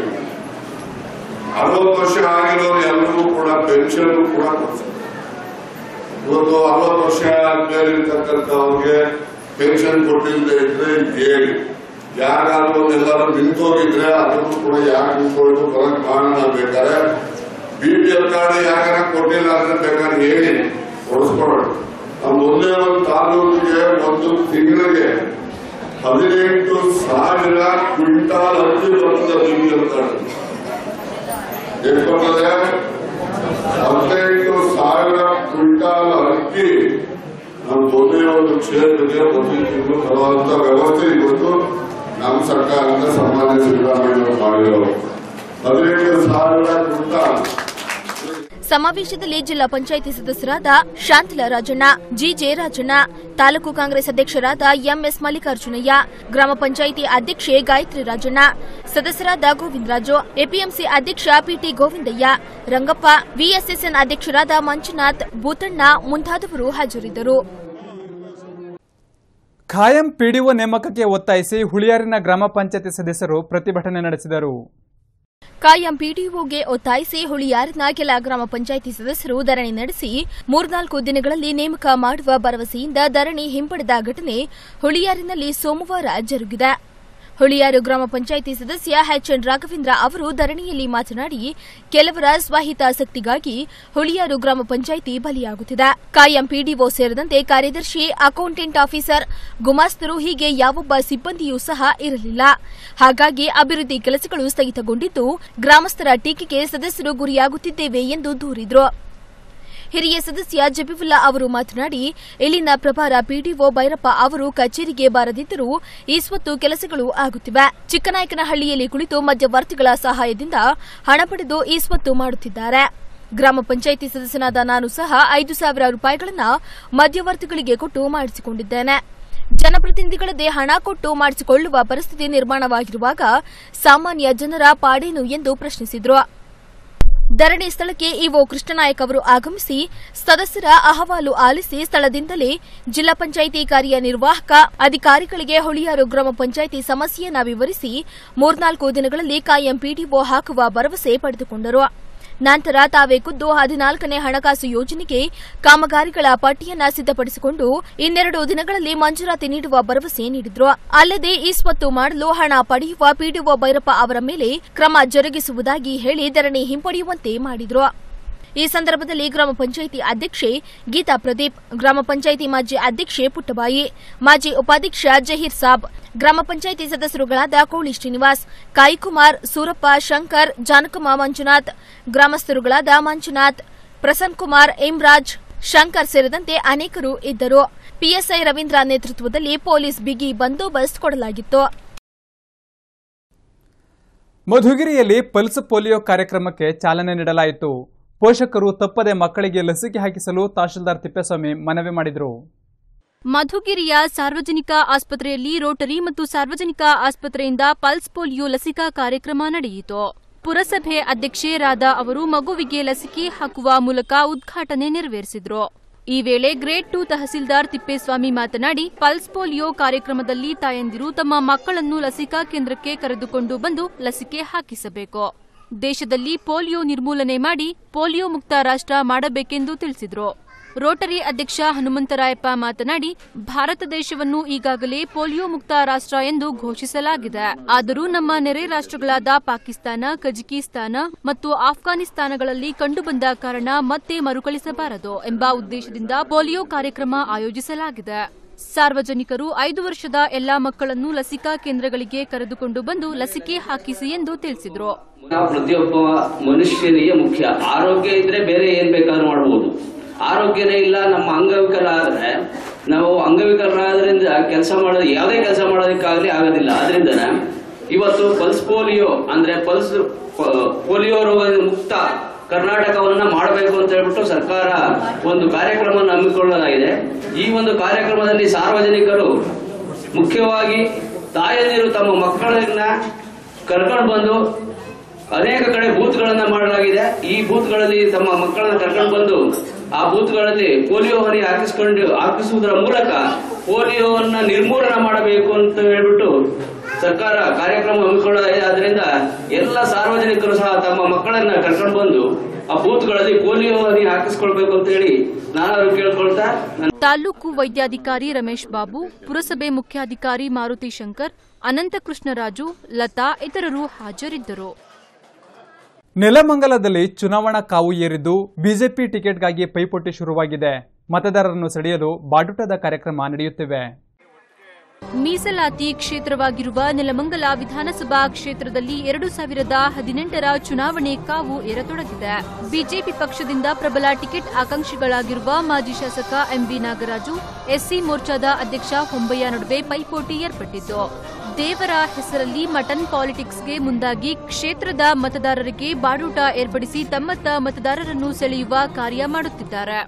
Speaker 10: ಅರವತ್ತು ವರ್ಷ ಆಗಿರೋರು ಎಲ್ಲರಿಗೂ ಕೂಡ ಪೆನ್ಷನ್ ಕೂಡ ಕೊಡ್ತಾರೆ ಇವತ್ತು ಅರವತ್ತು ವರ್ಷ ಮೇಲಿರ್ತಕ್ಕಂಥವ್ರಿಗೆ ಪೆನ್ಷನ್ ಕೊಟ್ಟಿಲ್ಲದೆ ಇದ್ರೆ ಹೇಳಿ ಯಾರಾದ್ರೂ ಎಲ್ಲರೂ ನಿಂತೋಗಿದ್ರೆ ಅದನ್ನು ಕೂಡ ಯಾಕೆ ನಿಂತ್ಕೊಂಡು ಬರಕ್ ಮಾಡೋಣ ಬೇಕಾದ್ರೆ ಬಿ ಪಿ ಎಲ್ ಕಾರ್ಡ್ ಯಾಕಂದ್ರೆ ಕೊಟ್ಟಿಲ್ಲ ಅಂದ್ರೆ ಬೇಕಾದ್ರೆ ಹೇಳಿ ಕೊಡಿಸ್ಕೊಡೋಣ ನಮ್ಮ ಒಂದೇ ಒಂದು ತಾಲೂಕಿಗೆ ಒಂದು ತಿಂಗಳಿಗೆ ಹದಿನೆಂಟು ಸಾವಿರ ಕ್ವಿಂಟಾಲ್ ಅಕ್ಕಿ ಬರ್ತದೆ ಬಿ ಪಿ ಎಲ್ ಕಾರ್ಡ್ ಎಷ್ಟು ಬರ್ತದೆ ಹದಿನೆಂಟು ಸಾವಿರ ಕ್ವಿಂಟಾಲ್ ಅಕ್ಕಿ ನಮ್ಮ ಒಂದೇ ಒಂದು ಕ್ಷೇತ್ರಕ್ಕೆ ಪ್ರತಿ ತಿಂಗಳು ಬರುವಂತ ವ್ಯವಸ್ಥೆ ಇವತ್ತು ನಮ್ಮ ಸರ್ಕಾರದಿಂದ ಸನ್ಮಾನ್ಯ ಸಿದ್ದರಾಮಯ್ಯ ಮಾಡಿರೋರು ಹದಿನೆಂಟು ಸಾವಿರ ಕ್ವಿಂಟಾಲ್
Speaker 6: ಸಮಾವೇಶದಲ್ಲಿ ಜಿಲ್ಲಾ ಪಂಚಾಯಿತಿ ಸದಸ್ಯರಾದ ಶಾಂತಲ ರಾಜಣ್ಣ ಜಿ ಜಯರಾಜಣ್ಣ ತಾಲೂಕು ಕಾಂಗ್ರೆಸ್ ಅಧ್ಯಕ್ಷರಾದ ಎಂಎಸ್ ಮಲ್ಲಿಕಾರ್ಜುನಯ್ಯ ಗ್ರಾಮ ಪಂಚಾಯಿತಿ ಅಧ್ಯಕ್ಷೆ ಗಾಯತ್ರಿ ರಾಜಣ್ಣ ಸದಸ್ಯರಾದ ಗೋವಿಂದರಾಜು ಎಪಿಎಂಸಿ ಅಧ್ಯಕ್ಷ ಪಿಟಿ ಗೋವಿಂದಯ್ಯ ರಂಗಪ್ಪ ವಿಎಸ್ಎಸ್ಎನ್ ಅಧ್ಯಕ್ಷರಾದ ಮಂಜುನಾಥ್ ಭೂತಣ್ಣ ಮುಂತಾದವರು ಹಾಜರಿದ್ದರು
Speaker 1: ಖಾಯಂ ಪಿಡಿಒ ನೇಮಕಕ್ಕೆ ಒತ್ತಾಯಿಸಿ ಹುಳಿಯಾರಿನ ಗ್ರಾಮ ಪಂಚಾಯತಿ ಸದಸ್ಯರು ಪ್ರತಿಭಟನೆ ನಡೆಸಿದರು
Speaker 6: ಕಾಯಂ ಪಿಡಿಒಗೆ ಒತ್ತಾಯಿಸಿ ಹುಳಿಯಾರಿನ ಕೆಲ ಗ್ರಾಮ ಪಂಚಾಯಿತಿ ಸದಸ್ಯರು ಧರಣಿ ನಡೆಸಿ ಮೂರ್ನಾಲ್ಕು ದಿನಗಳಲ್ಲಿ ನೇಮಕ ಮಾಡುವ ಭರವಸೆಯಿಂದ ಧರಣಿ ಹಿಂಪಡೆದ ಘಟನೆ ಹುಳಿಯಾರಿನಲ್ಲಿ ಸೋಮವಾರ ಜರುಗಿದೆ ಹುಳಿಯಾರು ಗ್ರಾಮ ಪಂಚಾಯಿತಿ ಸದಸ್ಯ ಎಚ್ಎನ್ ರಾಘವೇಂದ್ರ ಅವರು ಧರಣಿಯಲ್ಲಿ ಮಾತನಾಡಿ ಕೆಲವರ ಸ್ವಹಿತಾಸಕ್ತಿಗಾಗಿ ಹುಳಿಯಾರು ಗ್ರಾಮ ಪಂಚಾಯಿತಿ ಬಲಿಯಾಗುತ್ತಿದೆ ಕಾಯಂ ಪಿಡಿಒ ಸೇರಿದಂತೆ ಕಾರ್ಯದರ್ಶಿ ಅಕೌಂಟೆಂಟ್ ಆಫೀಸರ್ ಗುಮಾಸ್ತರು ಹೀಗೆ ಯಾವೊಬ್ಬ ಸಿಬ್ಬಂದಿಯೂ ಸಹ ಇರಲಿಲ್ಲ ಹಾಗಾಗಿ ಅಭಿವೃದ್ಧಿ ಕೆಲಸಗಳು ಸ್ಥಗಿತಗೊಂಡಿದ್ದು ಗ್ರಾಮಸ್ಥರ ಟೀಕೆಗೆ ಸದಸ್ಯರು ಗುರಿಯಾಗುತ್ತಿದ್ದೇವೆ ಎಂದು ದೂರಿದರು ಹಿರಿಯ ಸದಸ್ಯ ಜಬೀವುಲ್ಲಾ ಅವರು ಮಾತನಾಡಿ ಇಲ್ಲಿನ ಪ್ರಭಾರ ಪಿಡಿಒ ಭೈರಪ್ಪ ಅವರು ಕಚೇರಿಗೆ ಬಾರದಿದ್ದರೂ ಈ ಸ್ವತ್ತು ಕೆಲಸಗಳು ಆಗುತ್ತಿವೆ ಚಿಕ್ಕನಾಯಕನಹಳ್ಳಿಯಲ್ಲಿ ಕುಳಿತು ಮಧ್ಯವರ್ತಿಗಳ ಸಹಾಯದಿಂದ ಹಣ ಪಡೆದು ಈ ಸ್ವತ್ತು ಮಾಡುತ್ತಿದ್ದಾರೆ ಗ್ರಾಮ ಪಂಚಾಯಿತಿ ಸದಸ್ಯನಾದ ನಾನು ಸಹ ಐದು ಸಾವಿರ ರೂಪಾಯಿಗಳನ್ನು ಮಧ್ಯವರ್ತಿಗಳಿಗೆ ಕೊಟ್ಟು ಮಾಡಿಸಿಕೊಂಡಿದ್ದೇನೆ ಜನಪ್ರತಿನಿಧಿಗಳದೇ ಹಣ ಕೊಟ್ಟು ಮಾಡಿಸಿಕೊಳ್ಳುವ ಪರಿಸ್ಥಿತಿ ನಿರ್ಮಾಣವಾಗಿರುವಾಗ ಸಾಮಾನ್ಯ ಜನರ ಪಾಡೇನು ಎಂದು ಪ್ರಶ್ನಿಸಿದರು ಧರಣಿ ಸ್ಥಳಕ್ಕೆ ಇಒ ಕೃಷ್ಣನಾಯಕ್ ಅವರು ಆಗಮಿಸಿ ಸದಸ್ಯರ ಅಹವಾಲು ಆಲಿಸಿ ಸ್ಥಳದಿಂದಲೇ ಜಿಲ್ಲಾ ಪಂಚಾಯಿತಿ ಕಾರ್ಯನಿರ್ವಾಹಕ ಅಧಿಕಾರಿಗಳಿಗೆ ಹುಳಿಯಾರು ಗ್ರಾಮ ಪಂಚಾಯಿತಿ ಸಮಸ್ಯೆಯನ್ನ ವಿವರಿಸಿ ಮೂರ್ನಾಲ್ಕು ದಿನಗಳಲ್ಲಿ ಕಾಯಂ ಪಿಡಿಒ ಹಾಕುವ ಭರವಸೆ ಪಡೆದುಕೊಂಡರು ನಂತರ ತಾವೇ ಖುದ್ದು ಹದಿನಾಲ್ಕನೇ ಹಣಕಾಸು ಯೋಜನೆಗೆ ಕಾಮಗಾರಿಗಳ ಪಟ್ಟಿಯನ್ನ ಸಿದ್ಧಪಡಿಸಿಕೊಂಡು ಇನ್ನೆರಡು ದಿನಗಳಲ್ಲಿ ಮಂಜೂರಾತಿ ನೀಡುವ ಭರವಸೆ ನೀಡಿದ್ರು ಅಲ್ಲದೆ ಈ ಸ್ವತ್ತು ಮಾಡಲು ಹಣ ಪಡೆಯುವ ಪಿಡಿಒ ಭೈರಪ್ಪ ಅವರ ಮೇಲೆ ಕ್ರಮ ಜರುಗಿಸುವುದಾಗಿ ಹೇಳಿ ಧರಣಿ ಹಿಂಪಡೆಯುವಂತೆ ಮಾಡಿದ್ರು ಈ ಸಂದರ್ಭದಲ್ಲಿ ಗ್ರಾಮ ಪಂಚಾಯಿತಿ ಅಧ್ಯಕ್ಷೆ ಗೀತಾ ಪ್ರದೀಪ್ ಗ್ರಾಮ ಪಂಚಾಯಿತಿ ಮಾಜಿ ಅಧ್ಯಕ್ಷೆ ಪುಟ್ಟಬಾಯಿ ಮಾಜಿ ಉಪಾಧ್ಯಕ್ಷ ಜಹೀರ್ ಸಾಬ್ ಗ್ರಾಮ ಪಂಚಾಯಿತಿ ಸದಸ್ಯರುಗಳಾದ ಕೋಳಿ ಶ್ರೀನಿವಾಸ್ ಕಾಯಿಕುಮಾರ್ ಸೂರಪ್ಪ ಶಂಕರ್ ಜಾನಕಮ್ಮ ಮಂಜುನಾಥ್ ಗ್ರಾಮಸ್ಥರುಗಳಾದ ಮಂಜುನಾಥ್ ಪ್ರಸನ್ ಕುಮಾರ್ ಇಮ್ರಾಜ್ ಶಂಕರ್ ಸೇರಿದಂತೆ ಅನೇಕರು ಇದ್ದರು ಪಿಎಸ್ಐ ರವೀಂದ್ರ ನೇತೃತ್ವದಲ್ಲಿ ಪೊಲೀಸ್ ಬಿಗಿ ಬಂದೋಬಸ್ತ್ ಕೊಡಲಾಗಿತ್ತು
Speaker 1: ಮಧುಗಿರಿಯಲ್ಲಿ ಪಲ್ಸ್ ಪೋಲಿಯೋ ಕಾರ್ಯಕ್ರಮಕ್ಕೆ ಚಾಲನೆ ನೀಡಲಾಯಿತು ಪೋಷಕರು ತಪ್ಪದೆ ಮಕ್ಕಳಿಗೆ ಲಸಿಕೆ ಹಾಕಿಸಲು ತಹಶೀಲ್ದಾರ್ ತಿಪ್ಪೇಸ್ವಾಮಿ ಮನವಿ ಮಾಡಿದರು
Speaker 2: ಮಧುಗಿರಿಯ ಸಾರ್ವಜನಿಕ ಆಸ್ಪತ್ರೆಯಲ್ಲಿ ರೋಟರಿ ಮತ್ತು ಸಾರ್ವಜನಿಕ ಆಸ್ಪತ್ರೆಯಿಂದ ಪಲ್ಸ್ ಪೋಲಿಯೋ ಲಸಿಕಾ ಕಾರ್ಯಕ್ರಮ ನಡೆಯಿತು ಪುರಸಭೆ ಅಧ್ಯಕ್ಷೆ ರಾಧಾ ಅವರು ಮಗುವಿಗೆ ಲಸಿಕೆ ಹಾಕುವ ಮೂಲಕ ಉದ್ಘಾಟನೆ ನೆರವೇರಿಸಿದ್ರು ಈ ವೇಳೆ ಗ್ರೇಡ್ ಟು ತಹಸೀಲ್ದಾರ್ ತಿಪ್ಪೇಸ್ವಾಮಿ ಮಾತನಾಡಿ ಪಲ್ಸ್ ಪೋಲಿಯೋ ಕಾರ್ಯಕ್ರಮದಲ್ಲಿ ತಾಯಂದಿರು ತಮ್ಮ ಮಕ್ಕಳನ್ನು ಲಸಿಕಾ ಕೇಂದ್ರಕ್ಕೆ ಕರೆದುಕೊಂಡು ಬಂದು ಲಸಿಕೆ ಹಾಕಿಸಬೇಕು ದೇಶದಲ್ಲಿ ಪೋಲಿಯೋ ನಿರ್ಮೂಲನೆ ಮಾಡಿ ಪೋಲಿಯೋ ಮುಕ್ತ ರಾಷ್ಟ್ರ ಮಾಡಬೇಕೆಂದು ತಿಳಿಸಿದರು ರೋಟರಿ ಅಧ್ಯಕ್ಷ ಹನುಮಂತರಾಯಪ್ಪ ಮಾತನಾಡಿ ಭಾರತ ದೇಶವನ್ನು ಈಗಾಗಲೇ ಪೋಲಿಯೋ ಮುಕ್ತ ರಾಷ್ಟ್ರ ಎಂದು ಘೋಷಿಸಲಾಗಿದೆ ಆದರೂ ನಮ್ಮ ನೆರೆ ರಾಷ್ಟ್ರಗಳಾದ ಪಾಕಿಸ್ತಾನ ಕಜಕಿಸ್ತಾನ ಮತ್ತು ಆಫ್ಘಾನಿಸ್ತಾನಗಳಲ್ಲಿ ಕಂಡುಬಂದ ಕಾರಣ ಮತ್ತೆ ಮರುಕಳಿಸಬಾರದು ಎಂಬ ಉದ್ದೇಶದಿಂದ ಪೋಲಿಯೋ ಕಾರ್ಯಕ್ರಮ ಆಯೋಜಿಸಲಾಗಿದೆ ಸಾರ್ವಜನಿಕರು ಐದು ವರ್ಷದ ಎಲ್ಲಾ ಮಕ್ಕಳನ್ನು ಲಸಿಕಾ ಕೇಂದ್ರಗಳಿಗೆ ಕರೆದುಕೊಂಡು ಬಂದು ಲಸಿಕೆ ಹಾಕಿಸಿ ಎಂದು ತಿಳಿಸಿದರು
Speaker 11: ಪ್ರತಿಯೊಬ್ಬ ಮನುಷ್ಯನಿಗೆ ಮುಖ್ಯ ಆರೋಗ್ಯ ಇದ್ರೆ ಬೇರೆ ಏನ್ ಬೇಕಾದ್ರೂ ಮಾಡಬಹುದು ಆರೋಗ್ಯನೇ ಇಲ್ಲ ನಮ್ಮ ಅಂಗವಿಕಲ ಆದ್ರೆ ನಾವು ಅಂಗವಿಕಲರಾದ್ರಿಂದ ಕೆಲಸ ಮಾಡೋದು ಯಾವುದೇ ಕೆಲಸ ಮಾಡೋದಕ್ಕಾಗಲಿ ಆಗೋದಿಲ್ಲ ಆದ್ರಿಂದ ಇವತ್ತು ಪಲ್ಸ್ ಪೋಲಿಯೋ ಅಂದ್ರೆ ಪಲ್ಸ್ ಪೋಲಿಯೋ ರೋಗ ಮುಕ್ತ ಕರ್ನಾಟಕವನ್ನ ಮಾಡಬೇಕು ಅಂತ ಹೇಳ್ಬಿಟ್ಟು ಸರ್ಕಾರ ಒಂದು ಕಾರ್ಯಕ್ರಮವನ್ನು ಹಮ್ಮಿಕೊಳ್ಳಲಾಗಿದೆ ಈ ಒಂದು ಕಾರ್ಯಕ್ರಮದಲ್ಲಿ ಸಾರ್ವಜನಿಕರು ಮುಖ್ಯವಾಗಿ ತಾಯಂದಿರು ತಮ್ಮ ಮಕ್ಕಳನ್ನ ಕರ್ಕೊಂಡು ಬಂದು ಅನೇಕ ಕಡೆ ಬೂತ್ಗಳನ್ನ ಮಾಡಲಾಗಿದೆ ಈ ಬೂತ್ಗಳಲ್ಲಿ ತಮ್ಮ ಮಕ್ಕಳನ್ನ ಕರ್ಕೊಂಡು ಬಂದು ಆ ಬೂತ್ಗಳಲ್ಲಿ ಪೋಲಿಯೋ ಹನಿ ಹಾಕಿಸ್ಕೊಂಡು ಹಾಕಿಸುವುದರ ಮೂಲಕ ಪೋಲಿಯೋವನ್ನ ನಿರ್ಮೂಲನ ಮಾಡಬೇಕು ಅಂತ ಹೇಳ್ಬಿಟ್ಟು ಸರ್ಕಾರ ಕಾರ್ಯಕ್ರಮ ಹಮ್ಮಿಕೊಳ್ಳಲಾಗಿದೆ ಆದ್ರಿಂದ ಎಲ್ಲ ಸಾರ್ವಜನಿಕರು ಸಹ ತಮ್ಮ ಮಕ್ಕಳನ್ನ ಕರ್ಕೊಂಡು ಬಂದು ಆ ಬೂತ್ಗಳಲ್ಲಿ ಪೋಲಿಯೋ ಹನಿ ಹಾಕಿಸ್ಕೊಳ್ಬೇಕು ಅಂತ ಹೇಳಿ ನಾನು ಕೇಳ್ಕೊಳ್ತಾ ನನ್ನ
Speaker 2: ತಾಲೂಕು ವೈದ್ಯಾಧಿಕಾರಿ ರಮೇಶ್ ಬಾಬು ಪುರಸಭೆ ಮುಖ್ಯಾಧಿಕಾರಿ ಮಾರುತಿ ಶಂಕರ್ ಅನಂತಕೃಷ್ಣರಾಜು ಲತಾ ಇತರರು ಹಾಜರಿದ್ದರು
Speaker 1: ನೆಲಮಂಗಲದಲ್ಲಿ ಚುನಾವಣಾ ಕಾವು ಏರಿದ್ದು ಬಿಜೆಪಿ ಟಿಕೆಟ್ಗಾಗಿ ಪೈಪೋಟಿ ಶುರುವಾಗಿದೆ ಮತದಾರರನ್ನು ಸೆಳೆಯಲು ಬಾಡುಟದ ಕಾರ್ಯಕ್ರಮ ನಡೆಯುತ್ತಿವೆ
Speaker 2: ಮೀಸಲಾತಿ ಕ್ಷೇತ್ರವಾಗಿರುವ ನೆಲಮಂಗಲ ವಿಧಾನಸಭಾ ಕ್ಷೇತ್ರದಲ್ಲಿ ಎರಡು ಸಾವಿರದ ಹದಿನೆಂಟರ ಚುನಾವಣೆ ಕಾವು ಏರತೊಡಗಿದೆ ಬಿಜೆಪಿ ಪಕ್ಷದಿಂದ ಪ್ರಬಲ ಟಿಕೆಟ್ ಆಕಾಂಕ್ಷಿಗಳಾಗಿರುವ ಮಾಜಿ ಶಾಸಕ ಎಂಬಿ ನಾಗರಾಜು ಎಸ್ಸಿ ಮೋರ್ಚಾದ ಅಧ್ಯಕ್ಷ ಹೊಂಬಯ್ಯ ನಡುವೆ ಪೈಪೋಟಿ ಏರ್ಪಟ್ಟಿದ್ದು ದೇವರ ಹೆಸರಲ್ಲಿ ಮಟನ್ ಪಾಲಿಟಿಕ್ಸ್ಗೆ ಮುಂದಾಗಿ ಕ್ಷೇತ್ರದ ಮತದಾರರಿಗೆ ಬಾಡೂಟ ಏರ್ಪಡಿಸಿ ತಮ್ಮತ್ತ ಮತದಾರರನ್ನು ಸೆಳೆಯುವ ಕಾರ್ಯ ಮಾಡುತ್ತಿದ್ದಾರೆ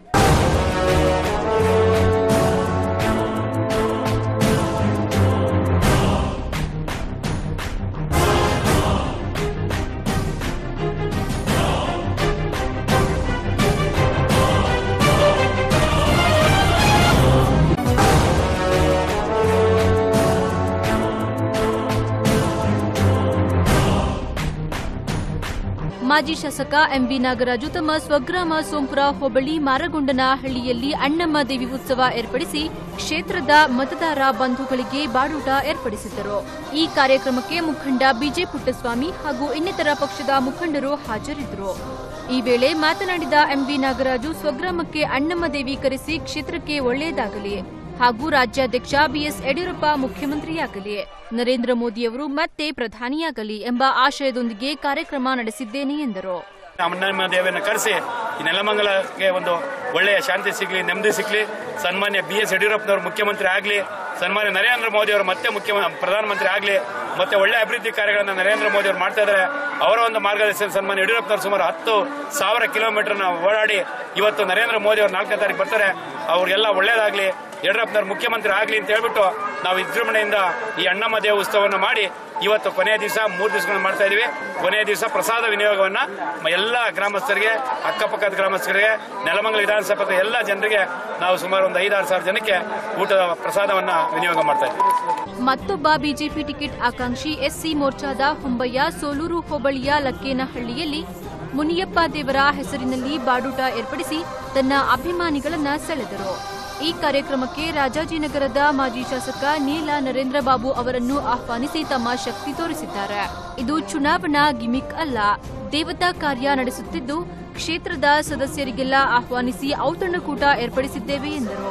Speaker 2: ಮಾಜಿ ಶಾಸಕ ಎಂಬಿ ನಾಗರಾಜು ತಮ್ಮ ಸ್ವಗ್ರಾಮ ಸೋಂಪುರ ಹೋಬಳಿ ಮಾರಗೊಂಡನಹಳ್ಳಿಯಲ್ಲಿ ಅಣ್ಣಮ್ಮ ದೇವಿ ಉತ್ಸವ ಏರ್ಪಡಿಸಿ ಕ್ಷೇತ್ರದ ಮತದಾರ ಬಂಧುಗಳಿಗೆ ಬಾಡೂಟ ಏರ್ಪಡಿಸಿದ್ದರು ಈ ಕಾರ್ಯಕ್ರಮಕ್ಕೆ ಮುಖಂಡ ಬಿಜೆ ಪುಟ್ಟಸ್ವಾಮಿ ಹಾಗೂ ಇನ್ನಿತರ ಪಕ್ಷದ ಮುಖಂಡರು ಹಾಜರಿದ್ದರು ಈ ವೇಳೆ ಮಾತನಾಡಿದ ಎಂಬಿ ನಾಗರಾಜು ಸ್ವಗ್ರಾಮಕ್ಕೆ ಅಣ್ಣಮ್ಮ ದೇವಿ ಕರೆಸಿ ಕ್ಷೇತ್ರಕ್ಕೆ ಒಳ್ಳೆಯದಾಗಲಿ ಹಾಗೂ ರಾಜ್ಯಾಧ್ಯಕ್ಷ ಬಿಎಸ್ ಯಡಿಯೂರಪ್ಪ ಮುಖ್ಯಮಂತ್ರಿಯಾಗಲಿ ನರೇಂದ್ರ ಮೋದಿಯವರು ಮತ್ತೆ ಪ್ರಧಾನಿಯಾಗಲಿ ಎಂಬ ಆಶಯದೊಂದಿಗೆ ಕಾರ್ಯಕ್ರಮ ನಡೆಸಿದ್ದೇನೆ ಎಂದರು
Speaker 12: ಅಮ್ಮನಮ್ಮ ದೇವಿಯನ್ನು ಕರೆಸಿ ಈ ನೆಲಮಂಗಲಕ್ಕೆ ಒಂದು ಒಳ್ಳೆಯ ಶಾಂತಿ ಸಿಗಲಿ ನೆಮ್ಮದಿ ಸಿಗಲಿ ಸನ್ಮಾನ್ಯ ಬಿ ಎಸ್ ಯಡಿಯೂರಪ್ಪನವರು ಮುಖ್ಯಮಂತ್ರಿ ಆಗಲಿ ಸನ್ಮಾನ್ಯ ನರೇಂದ್ರ ಮೋದಿ ಅವರು ಮತ್ತೆ ಮುಖ್ಯ ಪ್ರಧಾನಮಂತ್ರಿ ಆಗಲಿ ಮತ್ತೆ ಒಳ್ಳೆ ಅಭಿವೃದ್ಧಿ ಕಾರ್ಯಗಳನ್ನು ನರೇಂದ್ರ ಮೋದಿ ಅವರು ಮಾಡ್ತಾ ಇದ್ದಾರೆ ಅವರ ಒಂದು ಮಾರ್ಗದರ್ಶನ ಸನ್ಮಾನ್ಯ ಯಡಿಯೂರಪ್ಪನವರು ಸುಮಾರು ಹತ್ತು ಸಾವಿರ ಕಿಲೋಮೀಟರ್ನ ಓಡಾಡಿ ಇವತ್ತು ನರೇಂದ್ರ ಮೋದಿ ಅವರು ನಾಲ್ಕನೇ ತಾರೀಕು ಬರ್ತಾರೆ ಅವ್ರಿಗೆಲ್ಲ ಒಳ್ಳೇದಾಗಲಿ ಯಡಿಯೂರಪ್ಪನವರು ಮುಖ್ಯಮಂತ್ರಿ ಆಗಲಿ ಅಂತ ಹೇಳ್ಬಿಟ್ಟು ನಾವು ವಿಜೃಂಭಣೆಯಿಂದ ಈ ಅಣ್ಣಮ್ಮ ದೇವ ಉತ್ಸವವನ್ನು ಮಾಡಿ ಇವತ್ತು ಕೊನೆಯ ದಿವಸ ಮೂರು ದಿವಸಗಳನ್ನು ಮಾಡ್ತಾ ಇದೀವಿ ಕೊನೆಯ ದಿವಸ ಪ್ರಸಾದ ವಿನಿಯೋಗವನ್ನ ಮ- ಎಲ್ಲ ಗ್ರಾಮಸ್ಥರಿಗೆ ಅಕ್ಕಪಕ್ಕದ ಗ್ರಾಮಸ್ಥರಿಗೆ ನೆಲಮಂಗಲ ವಿಧಾನಸಭೆ ಎಲ್ಲ ಜನರಿಗೆ ನಾವು ಸುಮಾರು ಒಂದು ಐದಾರು ಸಾವಿರ ಜನಕ್ಕೆ ಊಟದ ಪ್ರಸಾದವನ್ನ ವಿನಿಯೋಗ ಮಾಡ್ತಾ ಇದ್ದೀವಿ
Speaker 2: ಮತ್ತೊಬ್ಬ ಬಿಜೆಪಿ ಟಿಕೆಟ್ ಆಕಾಂಕ್ಷಿ ಎಸ್ಸಿ ಮೋರ್ಚಾದ ಹೊಂಬಯ್ಯ ಸೋಲೂರು ಹೋಬಳಿಯ ಲಕ್ಕೇನಹಳ್ಳಿಯಲ್ಲಿ ಮುನಿಯಪ್ಪ ದೇವರ ಹೆಸರಿನಲ್ಲಿ ಬಾಡೂಟ ಏರ್ಪಡಿಸಿ ತನ್ನ ಅಭಿಮಾನಿಗಳನ್ನ ಸೆಳೆದರು ಈ ಕಾರ್ಯಕ್ರಮಕ್ಕೆ ರಾಜಾಜಿನಗರದ ಮಾಜಿ ಶಾಸಕ ನೀಲ ನರೇಂದ್ರ ಬಾಬು ಅವರನ್ನು ಆಹ್ವಾನಿಸಿ ತಮ್ಮ ಶಕ್ತಿ ತೋರಿಸಿದ್ದಾರೆ ಇದು ಚುನಾವಣಾ ಗಿಮಿಕ್ ಅಲ್ಲ ದೇವತಾ ಕಾರ್ಯ ನಡೆಸುತ್ತಿದ್ದು ಕ್ಷೇತ್ರದ ಸದಸ್ಯರಿಗೆಲ್ಲ ಆಹ್ವಾನಿಸಿ ಔತಣಕೂಟ ಏರ್ಪಡಿಸಿದ್ದೇವೆ ಎಂದರು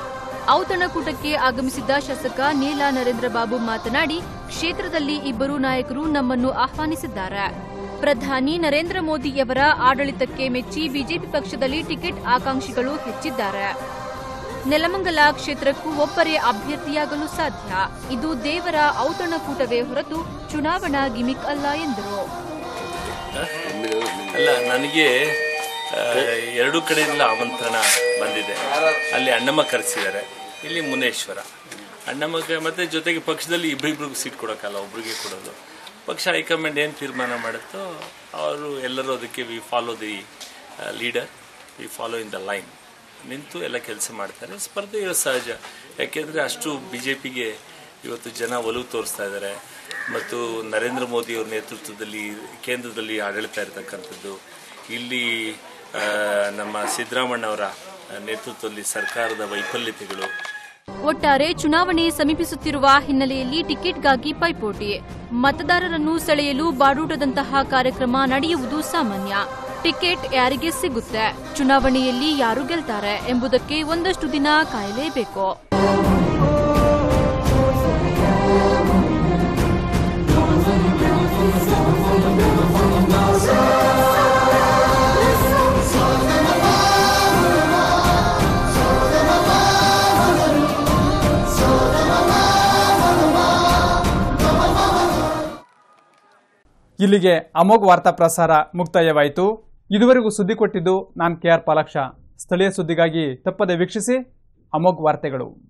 Speaker 2: ಔತಣಕೂಟಕ್ಕೆ ಆಗಮಿಸಿದ್ದ ಶಾಸಕ ನೀಲ ನರೇಂದ್ರ ಬಾಬು ಮಾತನಾಡಿ ಕ್ಷೇತ್ರದಲ್ಲಿ ಇಬ್ಬರು ನಾಯಕರು ನಮ್ಮನ್ನು ಆಹ್ವಾನಿಸಿದ್ದಾರೆ ಪ್ರಧಾನಿ ನರೇಂದ್ರ ಮೋದಿಯವರ ಆಡಳಿತಕ್ಕೆ ಮೆಚ್ಚಿ ಬಿಜೆಪಿ ಪಕ್ಷದಲ್ಲಿ ಟಿಕೆಟ್ ಆಕಾಂಕ್ಷಿಗಳು ಹೆಚ್ಚಿದ್ದಾರೆ ನೆಲಮಂಗಲ ಕ್ಷೇತ್ರಕ್ಕೂ ಒಬ್ಬರೇ ಅಭ್ಯರ್ಥಿಯಾಗಲು ಸಾಧ್ಯ ಇದು ದೇವರ ಔತಣಕೂಟವೇ ಹೊರತು ಚುನಾವಣಾ ಗಿಮಿಕ್ ಅಲ್ಲ ಎಂದರು
Speaker 13: ಅಲ್ಲ ನನಗೆ ಆ, ಎರಡು ಕಡೆಯಿಂದ ಆಮಂತ್ರಣ ಬಂದಿದೆ ಅಲ್ಲಿ ಅಣ್ಣಮ್ಮ ಕರೆಸಿದ್ದಾರೆ ಇಲ್ಲಿ ಮುನೇಶ್ವರ ಅಣ್ಣಮ್ಮಗೆ ಮತ್ತೆ ಜೊತೆಗೆ ಪಕ್ಷದಲ್ಲಿ ಇಬ್ಬರಿಬ್ರಿಗೂ ಸೀಟ್ ಕೊಡೋಕ್ಕಲ್ಲ ಒಬ್ರಿಗೆ ಕೊಡೋದು ಪಕ್ಷ ಹೈಕಮಾಂಡ್ ಏನು ತೀರ್ಮಾನ ಮಾಡುತ್ತೋ ಅವರು ಎಲ್ಲರೂ ಅದಕ್ಕೆ we follow the leader we follow in the line ನಿಂತು ಎಲ್ಲ ಕೆಲಸ ಮಾಡ್ತಾರೆ ಸ್ಪರ್ಧೆ ಇರೋದು ಸಹಜ ಯಾಕೆಂದರೆ ಅಷ್ಟು ಬಿ ಜೆ ಪಿಗೆ ಇವತ್ತು ಜನ ಒಲವು ತೋರಿಸ್ತಾ ಇದ್ದಾರೆ ಮತ್ತು ನರೇಂದ್ರ ಮೋದಿ ಅವ್ರ ನೇತೃತ್ವದಲ್ಲಿ ಕೇಂದ್ರದಲ್ಲಿ ಆಡಳಿತ ಇರತಕ್ಕಂಥದ್ದು ಇಲ್ಲಿ ಆ, ನಮ್ಮ ಸಿದ್ದರಾಮಣ್ಣವರ ನೇತೃತ್ವದಲ್ಲಿ ಸರ್ಕಾರದ ವೈಫಲ್ಯತೆಗಳು
Speaker 2: ಒಟ್ಟಾರೆ ಚುನಾವಣೆ ಸಮೀಪಿಸುತ್ತಿರುವ ಹಿನ್ನೆಲೆಯಲ್ಲಿ ಟಿಕೆಟ್ಗಾಗಿ ಪೈಪೋಟಿ ಮತದಾರರನ್ನು ಸೆಳೆಯಲು ಬಾಡೂಟದಂತಹ ಕಾರ್ಯಕ್ರಮ ನಡೆಯುವುದು ಸಾಮಾನ್ಯ ಟಿಕೆಟ್ ಯಾರಿಗೆ ಸಿಗುತ್ತೆ ಚುನಾವಣೆಯಲ್ಲಿ ಯಾರು ಗೆಲ್ತಾರೆ ಎಂಬುದಕ್ಕೆ ಒಂದಷ್ಟು ದಿನ ಕಾಯಲೇಬೇಕು
Speaker 1: ಇಲ್ಲಿಗೆ ಅಮೋಘ್ ವಾರ್ತಾ ಪ್ರಸಾರ ಮುಕ್ತಾಯವಾಯಿತು ಇದುವರೆಗೂ ಸುದ್ದಿ ಕೊಟ್ಟಿದ್ದು ನಾನು ಕೆ ಆರ್ ಪಾಲಾಕ್ಷ ಸ್ಥಳೀಯ ಸುದ್ದಿಗಾಗಿ ತಪ್ಪದೆ ವೀಕ್ಷಿಸಿ ಅಮೋಘ್ ವಾರ್ತೆಗಳು